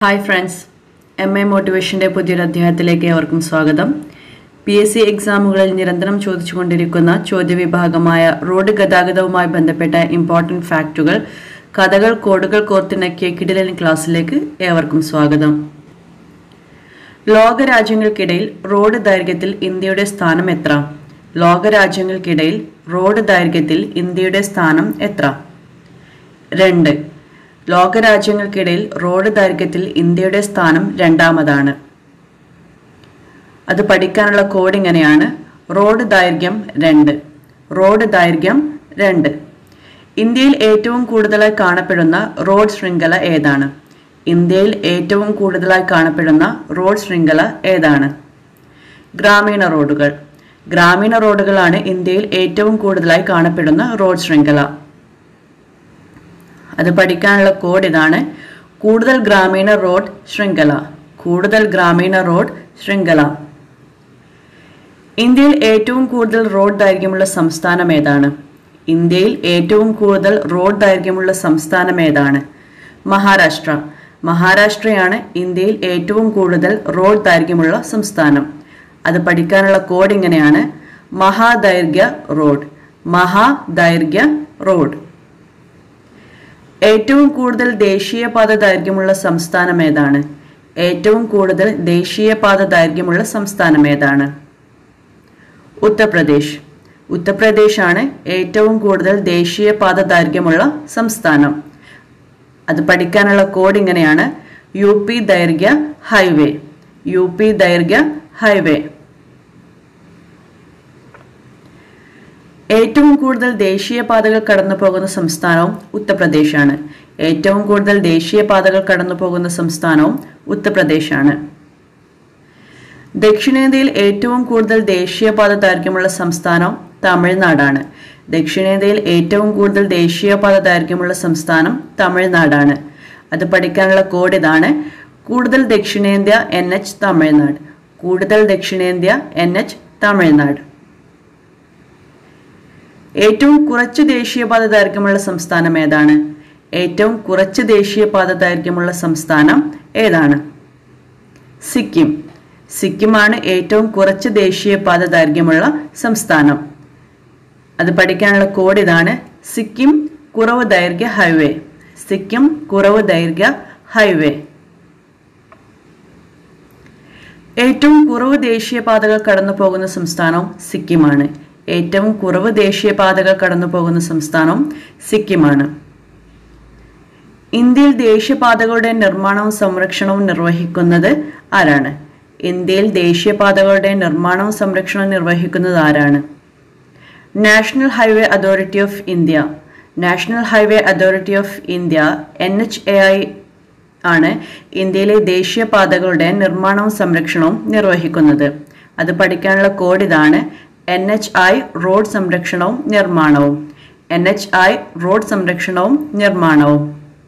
hi friends M A മോട്ടിവേഷൻ്റെ പുതിയൊരു അധ്യായത്തിലേക്ക് ഏവർക്കും സ്വാഗതം പി എസ് സി എക്സാമുകളിൽ നിരന്തരം ചോദിച്ചുകൊണ്ടിരിക്കുന്ന ചോദ്യവിഭാഗമായ റോഡ് ഗതാഗതവുമായി ബന്ധപ്പെട്ട ഇമ്പോർട്ടൻറ്റ് ഫാക്റ്റുകൾ കഥകൾ കോഡുകൾ കോർത്തിണക്കിയ കിടിലൻ ക്ലാസ്സിലേക്ക് ഏവർക്കും സ്വാഗതം ലോകരാജ്യങ്ങൾക്കിടയിൽ റോഡ് ദൈർഘ്യത്തിൽ ഇന്ത്യയുടെ സ്ഥാനം എത്ര ലോകരാജ്യങ്ങൾക്കിടയിൽ റോഡ് ദൈർഘ്യത്തിൽ ഇന്ത്യയുടെ സ്ഥാനം എത്ര രണ്ട് ലോകരാജ്യങ്ങൾക്കിടയിൽ റോഡ് ദൈർഘ്യത്തിൽ ഇന്ത്യയുടെ സ്ഥാനം രണ്ടാമതാണ് അത് പഠിക്കാനുള്ള കോഡ് ഇങ്ങനെയാണ് റോഡ് ദൈർഘ്യം രണ്ട് റോഡ് ദൈർഘ്യം രണ്ട് ഇന്ത്യയിൽ ഏറ്റവും കൂടുതലായി കാണപ്പെടുന്ന റോഡ് ശൃംഖല ഏതാണ് ഇന്ത്യയിൽ ഏറ്റവും കൂടുതലായി കാണപ്പെടുന്ന റോഡ് ശൃംഖല ഏതാണ് ഗ്രാമീണ റോഡുകൾ ഗ്രാമീണ റോഡുകളാണ് ഇന്ത്യയിൽ ഏറ്റവും കൂടുതലായി കാണപ്പെടുന്ന റോഡ് ശൃംഖല അത് പഠിക്കാനുള്ള കോഡ് ഇതാണ് കൂടുതൽ ഗ്രാമീണ റോഡ് ശൃംഖല കൂടുതൽ ഗ്രാമീണ റോഡ് ശൃംഖല ഇന്ത്യയിൽ ഏറ്റവും കൂടുതൽ റോഡ് ദൈർഘ്യമുള്ള സംസ്ഥാനം ഏതാണ് ഇന്ത്യയിൽ ഏറ്റവും കൂടുതൽ റോഡ് ദൈർഘ്യമുള്ള സംസ്ഥാനം ഏതാണ് മഹാരാഷ്ട്ര മഹാരാഷ്ട്രയാണ് ഇന്ത്യയിൽ ഏറ്റവും കൂടുതൽ റോഡ് ദൈർഘ്യമുള്ള സംസ്ഥാനം അത് പഠിക്കാനുള്ള കോഡ് ഇങ്ങനെയാണ് മഹാദൈർഘ്യ റോഡ് മഹാദൈർഘ്യ റോഡ് ഏറ്റവും കൂടുതൽ ദേശീയപാത ദൈർഘ്യമുള്ള സംസ്ഥാനം ഏതാണ് ഏറ്റവും കൂടുതൽ ദേശീയപാത ദൈർഘ്യമുള്ള സംസ്ഥാനം ഏതാണ് ഉത്തർപ്രദേശ് ഉത്തർപ്രദേശാണ് ഏറ്റവും കൂടുതൽ ദേശീയപാത ദൈർഘ്യമുള്ള സംസ്ഥാനം അത് പഠിക്കാനുള്ള കോഡ് ഇങ്ങനെയാണ് യു പി ദൈർഘ്യ ഹൈവേ യു പി ദൈർഘ്യ ഹൈവേ ഏറ്റവും കൂടുതൽ ദേശീയപാതകൾ കടന്നു പോകുന്ന സംസ്ഥാനവും ഉത്തർപ്രദേശാണ് ഏറ്റവും കൂടുതൽ ദേശീയപാതകൾ കടന്നു പോകുന്ന സംസ്ഥാനവും ഉത്തർപ്രദേശാണ് ദക്ഷിണേന്ത്യയിൽ ഏറ്റവും കൂടുതൽ ദേശീയപാത ദൈർഘ്യമുള്ള സംസ്ഥാനം തമിഴ്നാടാണ് ദക്ഷിണേന്ത്യയിൽ ഏറ്റവും കൂടുതൽ ദേശീയപാത ദൈർഘ്യമുള്ള സംസ്ഥാനം തമിഴ്നാടാണ് അത് പഠിക്കാനുള്ള കോഡ് ഇതാണ് കൂടുതൽ ദക്ഷിണേന്ത്യ എൻ എച്ച് തമിഴ്നാട് കൂടുതൽ ദക്ഷിണേന്ത്യ എൻ എച്ച് തമിഴ്നാട് ഏറ്റവും കുറച്ച് ദേശീയപാത ദൈർഘ്യമുള്ള സംസ്ഥാനം ഏതാണ് ഏറ്റവും കുറച്ച് ദേശീയപാത ദൈർഘ്യമുള്ള സംസ്ഥാനം ഏതാണ് സിക്കിം സിക്കിമാണ് ഏറ്റവും കുറച്ച് ദേശീയപാത ദൈർഘ്യമുള്ള സംസ്ഥാനം അത് പഠിക്കാനുള്ള കോഡ് ഇതാണ് സിക്കിം കുറവ് ദൈർഘ്യ ഹൈവേ സിക്കിം കുറവ് ദൈർഘ്യ ഹൈവേ ഏറ്റവും കുറവ് ദേശീയപാതകൾ കടന്നു പോകുന്ന സംസ്ഥാനം സിക്കിമാണ് ഏറ്റവും കുറവ് ദേശീയപാതകൾ കടന്നു പോകുന്ന സംസ്ഥാനം സിക്കിമാണ് ഇന്ത്യയിൽ ദേശീയപാതകളുടെ നിർമ്മാണവും സംരക്ഷണവും നിർവഹിക്കുന്നത് ആരാണ് ഇന്ത്യയിൽ ദേശീയപാതകളുടെ നിർമ്മാണവും സംരക്ഷണവും നിർവഹിക്കുന്നത് ആരാണ് National Highway Authority of India National Highway Authority of India N H A I ആണ് ഇന്ത്യയിലെ ദേശീയപാതകളുടെ നിർമ്മാണവും സംരക്ഷണവും നിർവഹിക്കുന്നത് അത് പഠിക്കാനുള്ള കോഡ് ഇതാണ് എൻ എച്ച് ഐ റോഡ് സംരക്ഷണവും നിർമ്മാണവും എൻ എച്ച് ഐ റോഡ് സംരക്ഷണവും നിർമ്മാണവും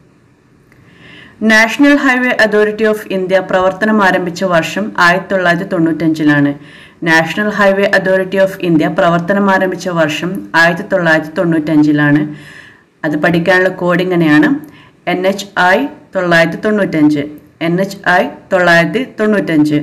National Highway Authority of India പ്രവർത്തനം ആരംഭിച്ച വർഷം ആയിരത്തി തൊള്ളായിരത്തി തൊണ്ണൂറ്റഞ്ചിലാണ് National Highway Authority of India പ്രവർത്തനം ആരംഭിച്ച വർഷം ആയിരത്തി തൊള്ളായിരത്തി തൊണ്ണൂറ്റഞ്ചിലാണ് അത് പഠിക്കാനുള്ള കോഡ് ഇങ്ങനെയാണ് എൻ എച്ച് ഐ തൊള്ളായിരത്തി തൊണ്ണൂറ്റഞ്ച് എൻ എച്ച് ഐ തൊള്ളായിരത്തി തൊണ്ണൂറ്റഞ്ച്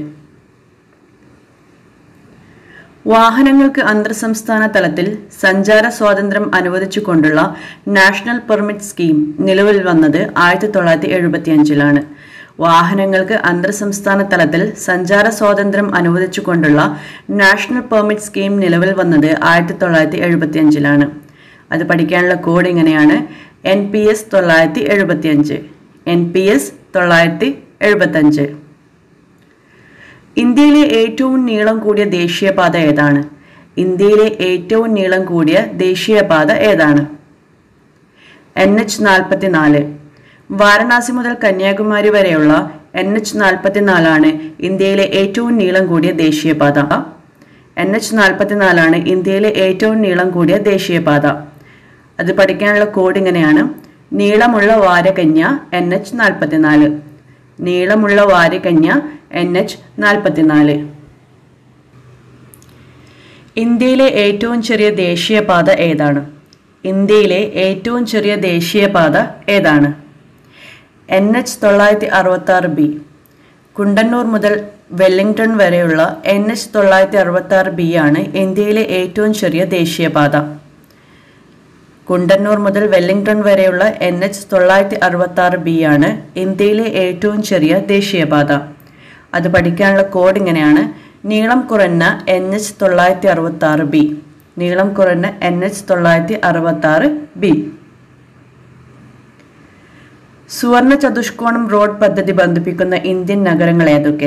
വാഹനങ്ങൾക്ക് അന്തർ സംസ്ഥാന തലത്തിൽ സഞ്ചാര സ്വാതന്ത്ര്യം അനുവദിച്ചുകൊണ്ടുള്ള നാഷണൽ പെർമിറ്റ് സ്കീം നിലവിൽ വന്നത് ആയിരത്തി തൊള്ളായിരത്തി എഴുപത്തി അഞ്ചിലാണ് വാഹനങ്ങൾക്ക് അന്തർ സംസ്ഥാന തലത്തിൽ സഞ്ചാര സ്വാതന്ത്ര്യം അനുവദിച്ചുകൊണ്ടുള്ള നാഷണൽ പെർമിറ്റ് സ്കീം നിലവിൽ വന്നത് ആയിരത്തി തൊള്ളായിരത്തി എഴുപത്തി അഞ്ചിലാണ് അത് പഠിക്കാനുള്ള കോഡ് ഇങ്ങനെയാണ് എൻ പി എസ് തൊള്ളായിരത്തി എഴുപത്തി അഞ്ച് എൻ പി എസ് തൊള്ളായിരത്തി എഴുപത്തി അഞ്ച് ഇന്ത്യയിലെ ഏറ്റവും നീളം കൂടിയ ദേശീയപാത ഏതാണ് ഇന്ത്യയിലെ ഏറ്റവും നീളം കൂടിയ ദേശീയപാത ഏതാണ് എൻ എച്ച് നാൽപ്പത്തിനാല് വാരണാസി മുതൽ കന്യാകുമാരി വരെയുള്ള എൻ എച്ച് നാൽപ്പത്തിനാലാണ് ഇന്ത്യയിലെ ഏറ്റവും നീളം കൂടിയ ദേശീയപാത എൻ എച്ച് നാൽപ്പത്തിനാലാണ് ഇന്ത്യയിലെ ഏറ്റവും നീളം കൂടിയ ദേശീയപാത അത് പഠിക്കാനുള്ള കോഡ് ഇങ്ങനെയാണ് നീളമുള്ള വാരകന്യ എൻ എച്ച് നാൽപ്പത്തിനാല് നീളമുള്ള വാരകന്യ എൻ എച്ച് നാൽപ്പത്തിനാല് ഇന്ത്യയിലെ ഏറ്റവും ചെറിയ ദേശീയപാത ഏതാണ് ഇന്ത്യയിലെ ഏറ്റവും ചെറിയ ദേശീയപാത ഏതാണ് എൻ എച്ച് തൊള്ളായിരത്തി അറുപത്തി ആറ് ബി കുണ്ടന്നൂർ മുതൽ വെല്ലിംഗ്ടൺ വരെയുള്ള എൻ എച്ച് തൊള്ളായിരത്തി അറുപത്തി ആറ് ബി ആണ് ഇന്ത്യയിലെ ഏറ്റവും ചെറിയ ദേശീയപാത കുണ്ടന്നൂർ മുതൽ വെല്ലിംഗ്ടൺ വരെയുള്ള എൻ എച്ച് തൊള്ളായിരത്തി അറുപത്തി ആറ് ബി ആണ് ഇന്ത്യയിലെ ഏറ്റവും ചെറിയ ദേശീയപാത അത് പഠിക്കാനുള്ള കോഡ് ഇങ്ങനെയാണ് നീളം കുറഞ്ഞ എൻ എച്ച് തൊള്ളായിരത്തി അറുപത്തി ആറ് ബി നീളം കുറഞ്ഞ എൻ എച്ച് തൊള്ളായിരത്തി അറുപത്തി ആറ് ബി സുവർണ ചതുഷ്കോണം റോഡ് പദ്ധതി ബന്ധിപ്പിക്കുന്ന ഇന്ത്യൻ നഗരങ്ങൾ ഏതൊക്കെ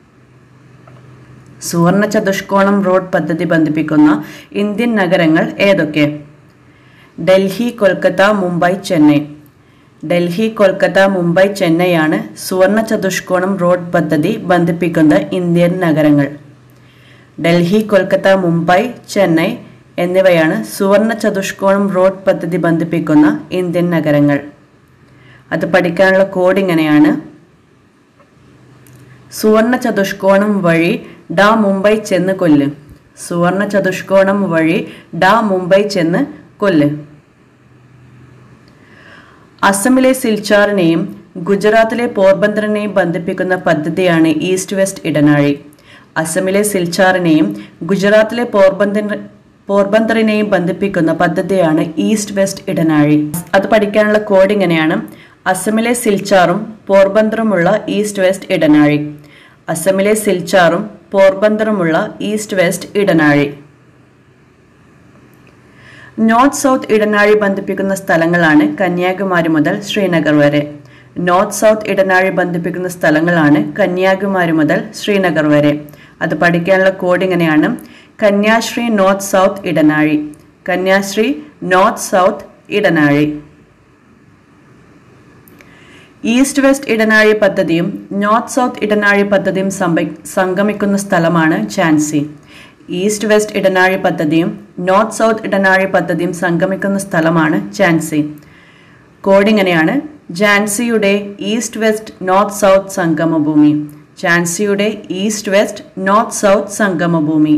സുവർണ ചതുഷ്കോണം റോഡ് പദ്ധതി ബന്ധിപ്പിക്കുന്ന ഇന്ത്യൻ നഗരങ്ങൾ ഏതൊക്കെ ഡൽഹി കൊൽക്കത്ത മുംബൈ ചെന്നൈ ഡൽഹി കൊൽക്കത്ത മുംബൈ ചെന്നൈയാണ് സുവർണ ചതുഷ്കോണം റോഡ് പദ്ധതി ബന്ധിപ്പിക്കുന്ന ഇന്ത്യൻ നഗരങ്ങൾ ഡൽഹി കൊൽക്കത്ത മുംബൈ ചെന്നൈ എന്നിവയാണ് സുവർണ ചതുഷ്കോണം റോഡ് പദ്ധതി ബന്ധിപ്പിക്കുന്ന ഇന്ത്യൻ നഗരങ്ങൾ അത് പഠിക്കാനുള്ള കോഡ് ഇങ്ങനെയാണ് സുവർണ ചതുഷ്കോണം വഴി ഡാ മുംബൈ ചെന്ന് കൊല്ല് സുവർണ ചതുഷ്കോണം വഴി ഡാ മുംബൈ ചെന്ന് കൊല്ല് അസമിലെ സിൽച്ചാറിനെയും ഗുജറാത്തിലെ പോർബന്തറിനെയും ബന്ധിപ്പിക്കുന്ന പദ്ധതിയാണ് ഈസ്റ്റ് വെസ്റ്റ് ഇടനാഴി അസമിലെ സിൽച്ചാറിനെയും ഗുജറാത്തിലെ പോർബന്തർ പോർബന്തറിനെയും ബന്ധിപ്പിക്കുന്ന പദ്ധതിയാണ് ഈസ്റ്റ് വെസ്റ്റ് ഇടനാഴി അത് പഠിക്കാനുള്ള കോഡ് ഇങ്ങനെയാണ് അസമിലെ സിൽച്ചാറും പോർബന്തറുമുള്ള ഈസ്റ്റ് വെസ്റ്റ് ഇടനാഴി അസമിലെ സിൽച്ചാറും പോർബന്തറുമുള്ള ഈസ്റ്റ് വെസ്റ്റ് ഇടനാഴി നോർത്ത് സൗത്ത് ഇടനാഴി ബന്ധിപ്പിക്കുന്ന സ്ഥലങ്ങളാണ് കന്യാകുമാരി മുതൽ ശ്രീനഗർ വരെ നോർത്ത് സൗത്ത് ഇടനാഴി ബന്ധിപ്പിക്കുന്ന സ്ഥലങ്ങളാണ് കന്യാകുമാരി മുതൽ ശ്രീനഗർ വരെ അത് പഠിക്കാനുള്ള കോഡ് ഇങ്ങനെയാണ് കന്യാശ്രീ നോർത്ത് സൗത്ത് ഇടനാഴി കന്യാശ്രീ നോർത്ത് സൗത്ത് ഇടനാഴി ഈസ്റ്റ് വെസ്റ്റ് ഇടനാഴി പദ്ധതിയും നോർത്ത് സൗത്ത് ഇടനാഴി പദ്ധതിയും സംഗമിക്കുന്ന സ്ഥലമാണ് ഝാൻസി ഈസ്റ്റ് വെസ്റ്റ് ഇടനാഴി പദ്ധതിയും നോർത്ത് സൗത്ത് ഇടനാഴി പദ്ധതിയും സംഗമിക്കുന്ന സ്ഥലമാണ് ഝാൻസി കോഡ് ഇങ്ങനെയാണ് ഝാൻസിയുടെ ഈസ്റ്റ് വെസ്റ്റ് നോർത്ത് സൗത്ത് സംഗമഭൂമി ഝാൻസിയുടെ ഈസ്റ്റ് വെസ്റ്റ് നോർത്ത് സൗത്ത് സംഗമഭൂമി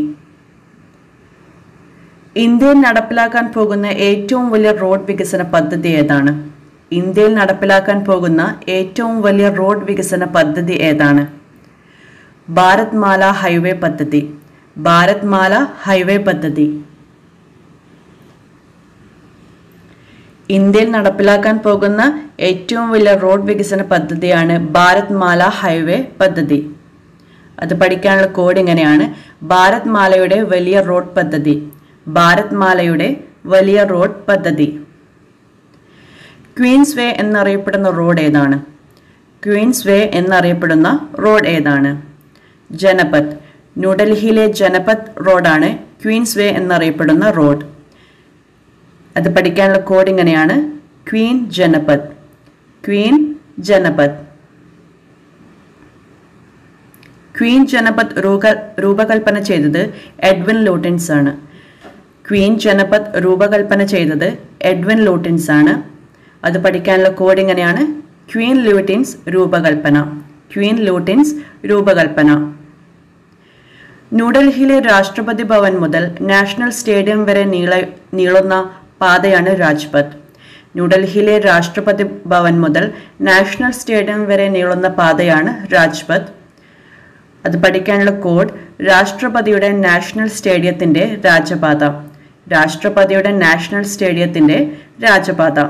ഇന്ത്യയിൽ നടപ്പിലാക്കാൻ പോകുന്ന ഏറ്റവും വലിയ റോഡ് വികസന പദ്ധതി ഏതാണ് ഇന്ത്യയിൽ നടപ്പിലാക്കാൻ പോകുന്ന ഏറ്റവും വലിയ റോഡ് വികസന പദ്ധതി ഏതാണ് ഭാരത് മാല ഹൈവേ പദ്ധതി ഭാരത് മാല ഹൈവേ പദ്ധതി ഇന്ത്യയിൽ നടപ്പിലാക്കാൻ പോകുന്ന ഏറ്റവും വലിയ റോഡ് വികസന പദ്ധതിയാണ് ഭാരത് മാല ഹൈവേ പദ്ധതി അത് പഠിക്കാനുള്ള കോഡ് ഇങ്ങനെയാണ് ഭാരത് മാലയുടെ വലിയ റോഡ് പദ്ധതി ഭാരത് മാലയുടെ വലിയ റോഡ് പദ്ധതി ക്വീൻസ് വേ എന്നറിയപ്പെടുന്ന റോഡ് ഏതാണ് ക്വീൻസ് വേ എന്നറിയപ്പെടുന്ന റോഡ് ഏതാണ് ജനപത് ന്യൂഡൽഹിയിലെ ജനപത് റോഡാണ് ക്വീൻസ് വേ എന്നറിയപ്പെടുന്ന റോഡ് അത് പഠിക്കാനുള്ള കോഡ് ഇങ്ങനെയാണ് queen Janpath queen Janpath queen Janpath രൂപ രൂപകൽപ്പന ചെയ്തത് എഡ്വിൻ ലൂട്ടിൻസ് ആണ് ക്വീൻ ജനപത് രൂപകൽപ്പന ചെയ്തത് എഡ്വിൻ ലൂട്ടിൻസ് ആണ് അത് പഠിക്കാനുള്ള കോഡ് ഇങ്ങനെയാണ് ക്വീൻ ലൂട്ടിൻസ് രൂപകൽപ്പന ക്വീൻ ലൂട്ടിൻസ് രൂപകൽപ്പന ന്യൂഡൽഹിയിലെ രാഷ്ട്രപതി ഭവൻ മുതൽ നാഷണൽ സ്റ്റേഡിയം വരെ നീള നീളുന്ന പാതയാണ് രാജ്പഥ് ന്യൂഡൽഹിയിലെ രാഷ്ട്രപതി ഭവൻ മുതൽ നാഷണൽ സ്റ്റേഡിയം വരെ നീളുന്ന പാതയാണ് രാജ്പഥ് അത് പഠിക്കാനുള്ള കോഡ് രാഷ്ട്രപതിയുടെ നാഷണൽ സ്റ്റേഡിയത്തിന്റെ രാജപാത രാഷ്ട്രപതിയുടെ നാഷണൽ സ്റ്റേഡിയത്തിന്റെ രാജപാത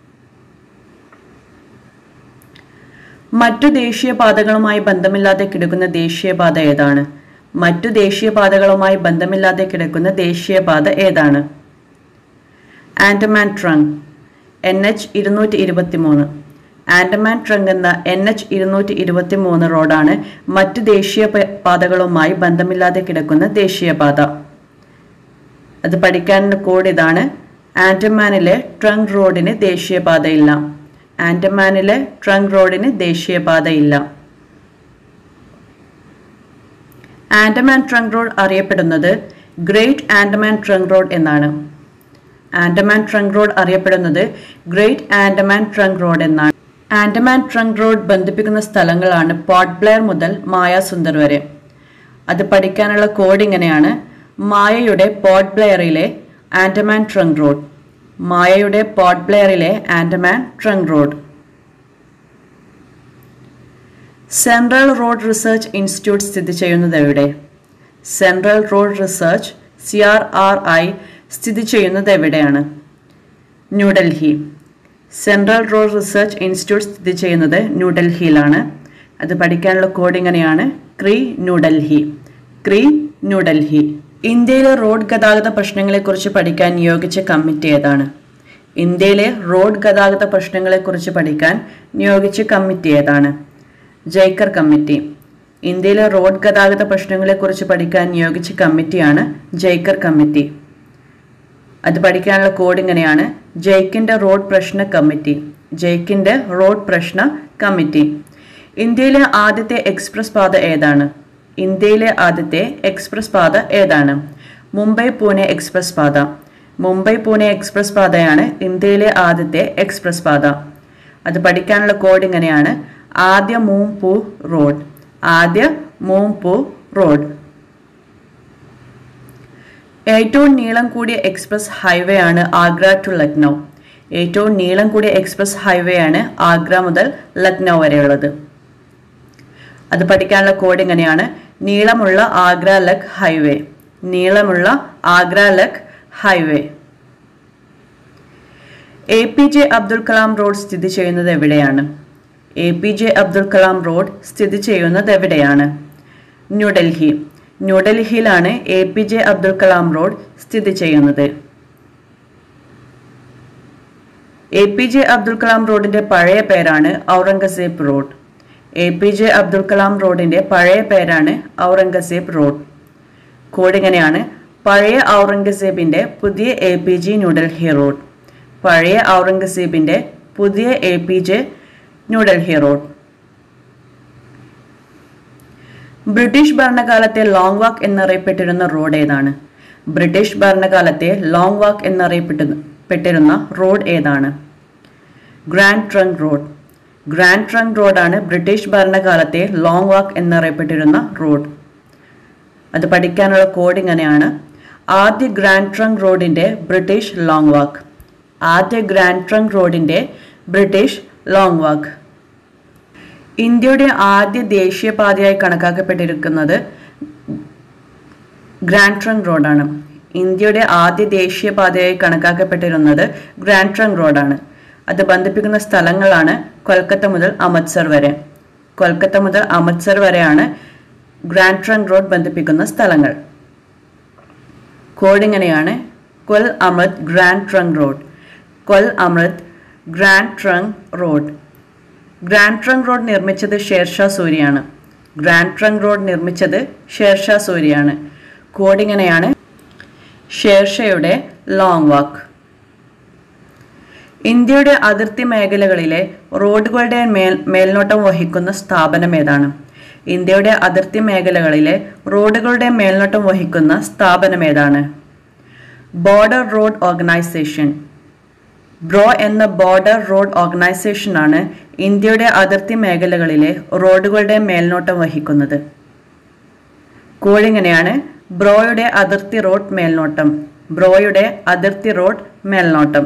മറ്റു ദേശീയപാതകളുമായി ബന്ധമില്ലാതെ കിടക്കുന്ന ദേശീയപാത ഏതാണ് മറ്റു ദേശീയപാതകളുമായി ബന്ധമില്ലാതെ കിടക്കുന്ന ദേശീയപാത ഏതാണ് ആൻഡമാൻ ട്രങ്ക് എൻ എച്ച് ഇരുന്നൂറ്റി ഇരുപത്തി മൂന്ന് ആൻഡമാൻ ട്രങ്ക് എന്ന എൻ എച്ച് ഇരുന്നൂറ്റി ഇരുപത്തി മൂന്ന് റോഡാണ് മറ്റു ദേശീയ പാതകളുമായി ബന്ധമില്ലാതെ കിടക്കുന്ന ദേശീയപാത അത് പഠിക്കാനുള്ള കോഡ് ഇതാണ് ആൻഡമാനിലെ ട്രങ്ക് റോഡിന് ദേശീയപാതയില്ല ആൻഡമാനിലെ ട്രങ്ക് റോഡിന് ദേശീയപാതയില്ല ആൻഡമാൻ ട്രങ്ക് റോഡ് അറിയപ്പെടുന്നത് ഗ്രേറ്റ് ആൻഡമാൻ ട്രങ്ക് റോഡ് എന്നാണ് ആൻഡമാൻ ട്രങ്ക് റോഡ് അറിയപ്പെടുന്നത് ഗ്രേറ്റ് ആൻഡമാൻ ട്രങ്ക് റോഡ് എന്നാണ് ആൻഡമാൻ ട്രങ്ക് റോഡ് ബന്ധിപ്പിക്കുന്ന സ്ഥലങ്ങളാണ് പോർട്ട് ബ്ലെയർ മുതൽ മായാസുന്ദർ വരെ അത് പഠിക്കാനുള്ള കോഡ് ഇങ്ങനെയാണ് മായയുടെ പോർട്ട് ബ്ലെയറിലെ ആൻഡമാൻ ട്രങ്ക് റോഡ് മായയുടെ പോർട്ട് ബ്ലെയറിലെ Andaman trunk road Central Road Research institute സ്ഥിതി ചെയ്യുന്നത് എവിടെ Central Road Research C R R I സ്ഥിതി ചെയ്യുന്നത് എവിടെയാണ് New Delhi Central Road Research institute സ്ഥിതി ചെയ്യുന്നത് ന്യൂഡൽഹിയിലാണ് അത് പഠിക്കാനുള്ള കോഡ് ഇങ്ങനെയാണ് ക്രീ ന്യൂഡൽഹി ക്രീ ന്യൂഡൽഹി ഇന്ത്യയിലെ റോഡ് ഗതാഗത പ്രശ്നങ്ങളെക്കുറിച്ച് പഠിക്കാൻ നിയോഗിച്ച കമ്മിറ്റി ഏതാണ് ഇന്ത്യയിലെ റോഡ് ഗതാഗത പ്രശ്നങ്ങളെക്കുറിച്ച് പഠിക്കാൻ നിയോഗിച്ച കമ്മിറ്റി ഏതാണ് ജയ്ക്കർ കമ്മിറ്റി ഇന്ത്യയിലെ റോഡ് ഗതാഗത പ്രശ്നങ്ങളെക്കുറിച്ച് പഠിക്കാൻ നിയോഗിച്ച കമ്മിറ്റിയാണ് ജയ്ക്കർ കമ്മിറ്റി അത് പഠിക്കാനുള്ള കോഡ് ഇങ്ങനെയാണ് ജയ്ക്കിൻ്റെ റോഡ് പ്രശ്ന കമ്മിറ്റി ജയ്ക്കിൻ്റെ റോഡ് പ്രശ്ന കമ്മിറ്റി ഇന്ത്യയിലെ ആദ്യത്തെ എക്സ്പ്രസ് പാത ഏതാണ് ഇന്ത്യയിലെ ആദ്യത്തെ എക്സ്പ്രസ് പാത ഏതാണ് മുംബൈ പൂനെ എക്സ്പ്രസ് പാത മുംബൈ പൂനെ എക്സ്പ്രസ് പാതയാണ് ഇന്ത്യയിലെ ആദ്യത്തെ എക്സ്പ്രസ് പാത അത് പഠിക്കാനുള്ള കോഡ് ഇങ്ങനെയാണ് ആദ്യ മൂംപൂ റോഡ് ആദ്യ മൂംപൂ റോഡ് ഏറ്റവും നീളം കൂടിയ എക്സ്പ്രസ് ഹൈവേ ആണ് ആഗ്ര ടു ലക്നൗ ഏറ്റവും നീളം കൂടിയ എക്സ്പ്രസ് ഹൈവേ ആണ് ആഗ്ര മുതൽ ലക്നൗ വരെയുള്ളത് അത് പഠിക്കാനുള്ള കോഡ് ഇങ്ങനെയാണ് നീളമുള്ള ആഗ്ര ലക് ഹൈവേ നീളമുള്ള ആഗ്ര ലക് highway A P J Abdul Kalam road സ്ഥിതി ചെയ്യുന്നത് എവിടെയാണ് A P J Abdul Kalam road സ്ഥിതി ചെയ്യുന്നത് എവിടെയാണ് ന്യൂഡൽഹി ന്യൂഡൽഹിയിലാണ് A P J Abdul Kalam road സ്ഥിതി ചെയ്യുന്നത് A P J Abdul Kalam റോഡിന്റെ പഴയ പേരാണ് Aurangzeb road A P J Abdul Kalam റോഡിന്റെ പഴയ പേരാണ് ഔറംഗസേബ് റോഡ് കോഡ് ഇങ്ങനെയാണ് പഴയ ഔറംഗസേബിന്റെ പുതിയ A P G New Delhi road പഴയ ഔറംഗസേബിന്റെ പുതിയ A P J New Delhi road British ഭരണകാലത്തെ ലോങ് വാക്ക് എന്നറിയപ്പെട്ടിരുന്ന റോഡ് ഏതാണ് ബ്രിട്ടീഷ് ഭരണകാലത്തെ ലോങ് വാക്ക് എന്നറിയപ്പെട്ടിരുന്ന റോഡ് ഏതാണ് grand trunk road grand trunk റോഡാണ് ബ്രിട്ടീഷ് ഭരണകാലത്തെ ലോങ് വാക്ക് എന്നറിയപ്പെട്ടിരുന്ന റോഡ് അത് പഠിക്കാനുള്ള കോഡ് ഇങ്ങനെയാണ് ആദ്യ ഗ്രാൻഡ് ട്രങ്ക് റോഡിന്റെ ബ്രിട്ടീഷ് ലോങ് വാക്ക് ആദ്യ ഗ്രാൻഡ് ട്രങ്ക് റോഡിന്റെ ബ്രിട്ടീഷ് ലോങ് വാക്ക് ഇന്ത്യയുടെ ആദ്യ ദേശീയപാതയായി കണക്കാക്കപ്പെട്ടിരിക്കുന്നത് ഗ്രാൻഡ് ട്രങ്ക് റോഡാണ് ഇന്ത്യയുടെ ആദ്യ ദേശീയപാതയായി കണക്കാക്കപ്പെട്ടിരുന്നത് ഗ്രാൻഡ് ട്രങ്ക് റോഡാണ് അത് ബന്ധിപ്പിക്കുന്ന സ്ഥലങ്ങളാണ് കൊൽക്കത്ത മുതൽ അമൃത്സർ വരെ കൊൽക്കത്ത മുതൽ അമൃത്സർ വരെയാണ് ഗ്രാൻഡ് ട്രങ്ക് റോഡ് ബന്ധിപ്പിക്കുന്ന സ്ഥലങ്ങൾ കോഡ് ഇങ്ങനെയാണ് കൊൽ അമൃത് ഗ്രാൻഡ് ട്രങ്ക് റോഡ് കൊൽ അമൃത് grand trunk road grand trunk road നിർമ്മിച്ചത് ഷേർഷാ സൂരിയാണ് ഗ്രാൻഡ് ട്രങ്ക് റോഡ് നിർമ്മിച്ചത് ഷേർഷാ സൂരിയാണ് കോഡ് ഇങ്ങനെയാണ് ഷേർഷയുടെ ലോങ് വാക്ക് ഇന്ത്യയുടെ അതിർത്തി മേഖലകളിലെ റോഡുകളുടെ മേൽ മേൽനോട്ടം വഹിക്കുന്ന സ്ഥാപനം ഏതാണ് ഇന്ത്യയുടെ അതിർത്തി മേഖലകളിലെ റോഡുകളുടെ മേൽനോട്ടം വഹിക്കുന്ന സ്ഥാപനം ഏതാണ് ബോർഡർ റോഡ് ഓർഗനൈസേഷൻ ബ്രോ എന്ന ബോർഡർ റോഡ് ഓർഗനൈസേഷനാണ് ഇന്ത്യയുടെ അതിർത്തി മേഖലകളിലെ റോഡുകളുടെ മേൽനോട്ടം വഹിക്കുന്നത് കോഴിങ്ങനെയാണ് ബ്രോയുടെ അതിർത്തി റോഡ് മേൽനോട്ടം ബ്രോയുടെ അതിർത്തി റോഡ് മേൽനോട്ടം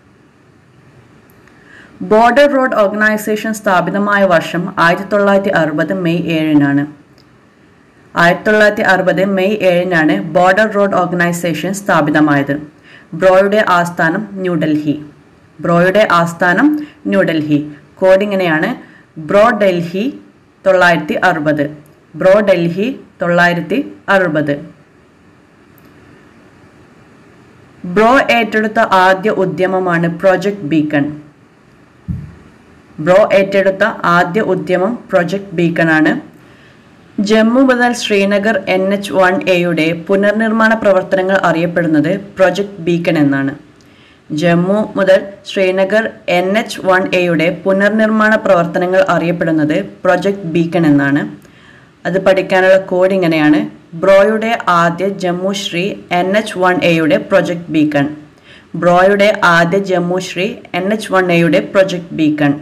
ബോർഡർ റോഡ് ഓർഗനൈസേഷൻ സ്ഥാപിതമായ വർഷം ആയിരത്തി തൊള്ളായിരത്തി അറുപത് മെയ് ഏഴിനാണ് ആയിരത്തി തൊള്ളായിരത്തി അറുപത് മെയ് ഏഴിനാണ് ബോർഡർ റോഡ് ഓർഗനൈസേഷൻ സ്ഥാപിതമായത് ബ്രോയുടെ ആസ്ഥാനം ന്യൂഡൽഹി ബ്രോയുടെ ആസ്ഥാനം ന്യൂഡൽഹി കോഡ് ഇങ്ങനെയാണ് ബ്രോ ഡൽഹി തൊള്ളായിരത്തി അറുപത് ബ്രോ ഡൽഹി തൊള്ളായിരത്തി അറുപത് ബ്രോ ഏറ്റെടുത്ത ആദ്യ ഉദ്യമമാണ് പ്രോജക്ട് ബീക്കൺ ബ്രോ ഏറ്റെടുത്ത ആദ്യ ഉദ്യമം പ്രോജക്ട് ബീക്കൺ ആണ് ജമ്മു മുതൽ ശ്രീനഗർ എൻ എച്ച് വൺ എയുടെ പുനർനിർമ്മാണ പ്രവർത്തനങ്ങൾ അറിയപ്പെടുന്നത് പ്രൊജക്ട് ബീക്കൺ എന്നാണ് ജമ്മു മുതൽ ശ്രീനഗർ എൻ എച്ച് വൺ എയുടെ പുനർനിർമ്മാണ പ്രവർത്തനങ്ങൾ അറിയപ്പെടുന്നത് പ്രൊജക്ട് ബീക്കൺ എന്നാണ് അത് പഠിക്കാനുള്ള കോഡ് ഇങ്ങനെയാണ് ബ്രോയുടെ ആദ്യ Jammu Sri N H one എയുടെ പ്രൊജക്ട് ബീക്കൺ ബ്രോയുടെ ആദ്യ Jammu Sri N H one എയുടെ പ്രൊജക്ട് ബീക്കൺ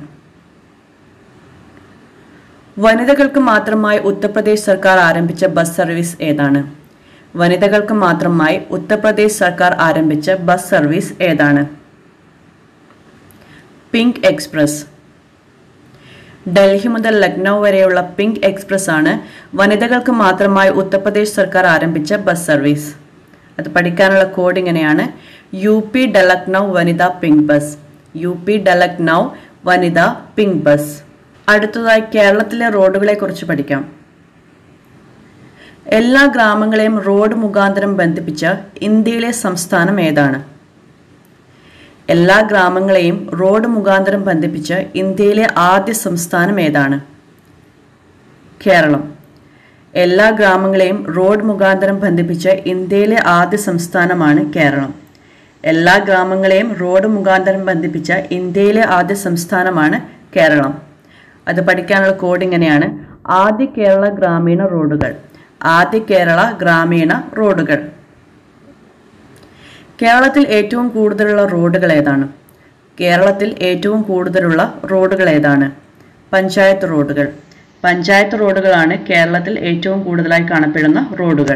വനിതകൾക്ക് മാത്രമായി ഉത്തർപ്രദേശ് സർക്കാർ ആരംഭിച്ച ബസ് സർവീസ് ഏതാണ് വനിതകൾക്ക് മാത്രമായി ഉത്തർപ്രദേശ് സർക്കാർ ആരംഭിച്ച ബസ് സർവീസ് ഏതാണ് പിങ്ക് എക്സ്പ്രസ് ഡൽഹി മുതൽ ലക്നൗ വരെയുള്ള പിങ്ക് എക്സ്പ്രസ് ആണ് വനിതകൾക്ക് മാത്രമായി ഉത്തർപ്രദേശ് സർക്കാർ ആരംഭിച്ച ബസ് സർവീസ് അത് പഠിക്കാനുള്ള കോഡ് ഇങ്ങനെയാണ് യു പി ഡലക്നൗ വനിത പിങ്ക് ബസ് യു പി ഡലക്നൗ വനിത പിങ്ക് ബസ് അടുത്തതായി കേരളത്തിലെ റോഡുകളെ കുറിച്ച് പഠിക്കാം എല്ലാ ഗ്രാമങ്ങളെയും റോഡ് മുഖാന്തരം ബന്ധിപ്പിച്ച ഇന്ത്യയിലെ സംസ്ഥാനം ഏതാണ് എല്ലാ ഗ്രാമങ്ങളെയും റോഡ് മുഖാന്തരം ബന്ധിപ്പിച്ച ഇന്ത്യയിലെ ആദ്യ സംസ്ഥാനം ഏതാണ് കേരളം എല്ലാ ഗ്രാമങ്ങളെയും റോഡ് മുഖാന്തരം ബന്ധിപ്പിച്ച ഇന്ത്യയിലെ ആദ്യ സംസ്ഥാനമാണ് കേരളം എല്ലാ ഗ്രാമങ്ങളെയും റോഡ് മുഖാന്തരം ബന്ധിപ്പിച്ച ഇന്ത്യയിലെ ആദ്യ സംസ്ഥാനമാണ് കേരളം അത് പഠിക്കാനുള്ള കോഡ് ഇങ്ങനെയാണ് ആദ്യ കേരള ഗ്രാമീണ റോഡുകൾ ആദ്യ കേരള ഗ്രാമീണ റോഡുകൾ കേരളത്തിൽ ഏറ്റവും കൂടുതലുള്ള റോഡുകൾ ഏതാണ് കേരളത്തിൽ ഏറ്റവും കൂടുതലുള്ള റോഡുകൾ ഏതാണ് പഞ്ചായത്ത് റോഡുകൾ പഞ്ചായത്ത് റോഡുകളാണ് കേരളത്തിൽ ഏറ്റവും കൂടുതലായി കാണപ്പെടുന്ന റോഡുകൾ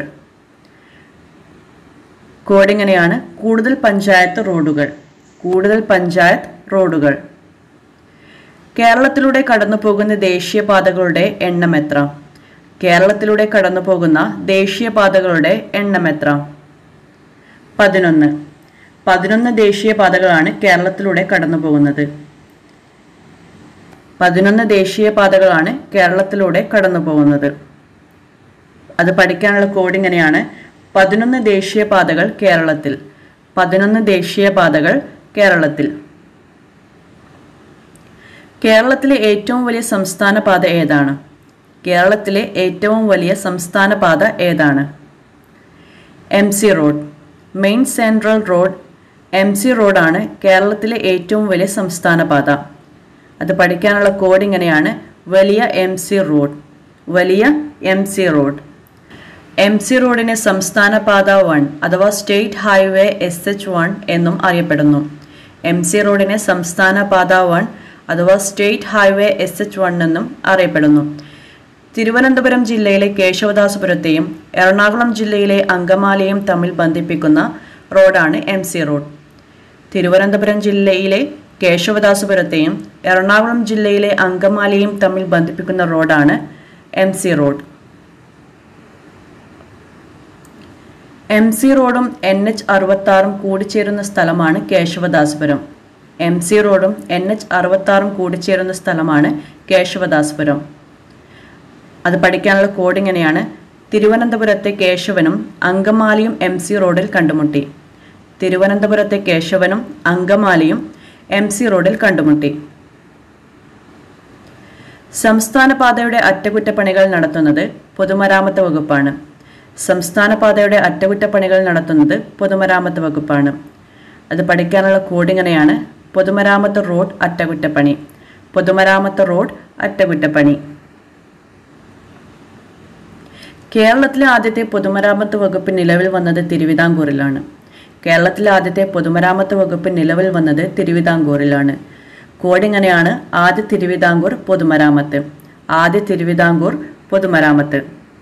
കോഡിങ്ങനെയാണ് കൂടുതൽ പഞ്ചായത്ത് റോഡുകൾ കൂടുതൽ പഞ്ചായത്ത് റോഡുകൾ കേരളത്തിലൂടെ കടന്നു പോകുന്ന ദേശീയപാതകളുടെ എണ്ണം എത്ര കേരളത്തിലൂടെ കടന്നു പോകുന്ന ദേശീയപാതകളുടെ എണ്ണം എത്ര പതിനൊന്ന് പതിനൊന്ന് ദേശീയപാതകളാണ് കേരളത്തിലൂടെ കടന്നു പോകുന്നത് പതിനൊന്ന് ദേശീയപാതകളാണ് കേരളത്തിലൂടെ കടന്നു പോകുന്നത് അത് പഠിക്കാനുള്ള കോഡ് ഇങ്ങനെയാണ് പതിനൊന്ന് ദേശീയപാതകൾ കേരളത്തിൽ പതിനൊന്ന് ദേശീയപാതകൾ കേരളത്തിൽ കേരളത്തിലെ ഏറ്റവും വലിയ സംസ്ഥാന പാത ഏതാണ് കേരളത്തിലെ ഏറ്റവും വലിയ സംസ്ഥാന പാത ഏതാണ് M C road main central road M C റോഡാണ് കേരളത്തിലെ ഏറ്റവും വലിയ സംസ്ഥാന പാത അത് പഠിക്കാനുള്ള കോഡ് ഇങ്ങനെയാണ് വലിയ എം സി റോഡ് വലിയ M C road M C റോഡിനെ സംസ്ഥാന പാത വൺ അഥവാ state highway S H one എന്നും അറിയപ്പെടുന്നു എം സി റോഡിനെ സംസ്ഥാന പാത വൺ അഥവാ state highway S H one എന്നും അറിയപ്പെടുന്നു തിരുവനന്തപുരം ജില്ലയിലെ കേശവദാസപുരത്തെയും എറണാകുളം ജില്ലയിലെ അങ്കമാലിയെയും തമ്മിൽ ബന്ധിപ്പിക്കുന്ന റോഡാണ് എം സി റോഡ് തിരുവനന്തപുരം ജില്ലയിലെ കേശവദാസപുരത്തെയും എറണാകുളം ജില്ലയിലെ അങ്കമാലിയെയും തമ്മിൽ ബന്ധിപ്പിക്കുന്ന റോഡാണ് M C road M C റോഡും എൻ എച്ച് അറുപത്താറും കൂടിച്ചേരുന്ന സ്ഥലമാണ് കേശവദാസപുരം എം സി റോഡും എൻ എച്ച് അറുപത്താറും കൂടിച്ചേരുന്ന സ്ഥലമാണ് കേശവദാസപുരം അത് പഠിക്കാനുള്ള കോഡ് ഇങ്ങനെയാണ് തിരുവനന്തപുരത്തെ കേശവനും അങ്കമാലിയും എം സി റോഡിൽ കണ്ടുമുട്ടി തിരുവനന്തപുരത്തെ കേശവനും അങ്കമാലിയും എം സി റോഡിൽ കണ്ടുമുട്ടി സംസ്ഥാന പാതയുടെ അറ്റകുറ്റപ്പണികൾ നടത്തുന്നത് പൊതുമരാമത്ത് വകുപ്പാണ് സംസ്ഥാന പാതയുടെ അറ്റകുറ്റപ്പണികൾ നടത്തുന്നത് പൊതുമരാമത്ത് വകുപ്പാണ് അത് പഠിക്കാനുള്ള കോഡ് ഇങ്ങനെയാണ് പൊതുമരാമത്ത് റോഡ് അറ്റകുറ്റപ്പണി പൊതുമരാമത്ത് റോഡ് അറ്റകുറ്റപ്പണി കേരളത്തിലെ ആദ്യത്തെ പൊതുമരാമത്ത് വകുപ്പ് നിലവിൽ വന്നത് തിരുവിതാംകൂറിലാണ് കേരളത്തിലെ ആദ്യത്തെ പൊതുമരാമത്ത് വകുപ്പ് നിലവിൽ വന്നത് തിരുവിതാംകൂറിലാണ് കോഡ് ഇങ്ങനെയാണ് ആദ്യ തിരുവിതാംകൂർ പൊതുമരാമത്ത് ആദ്യ തിരുവിതാംകൂർ പൊതുമരാമത്ത്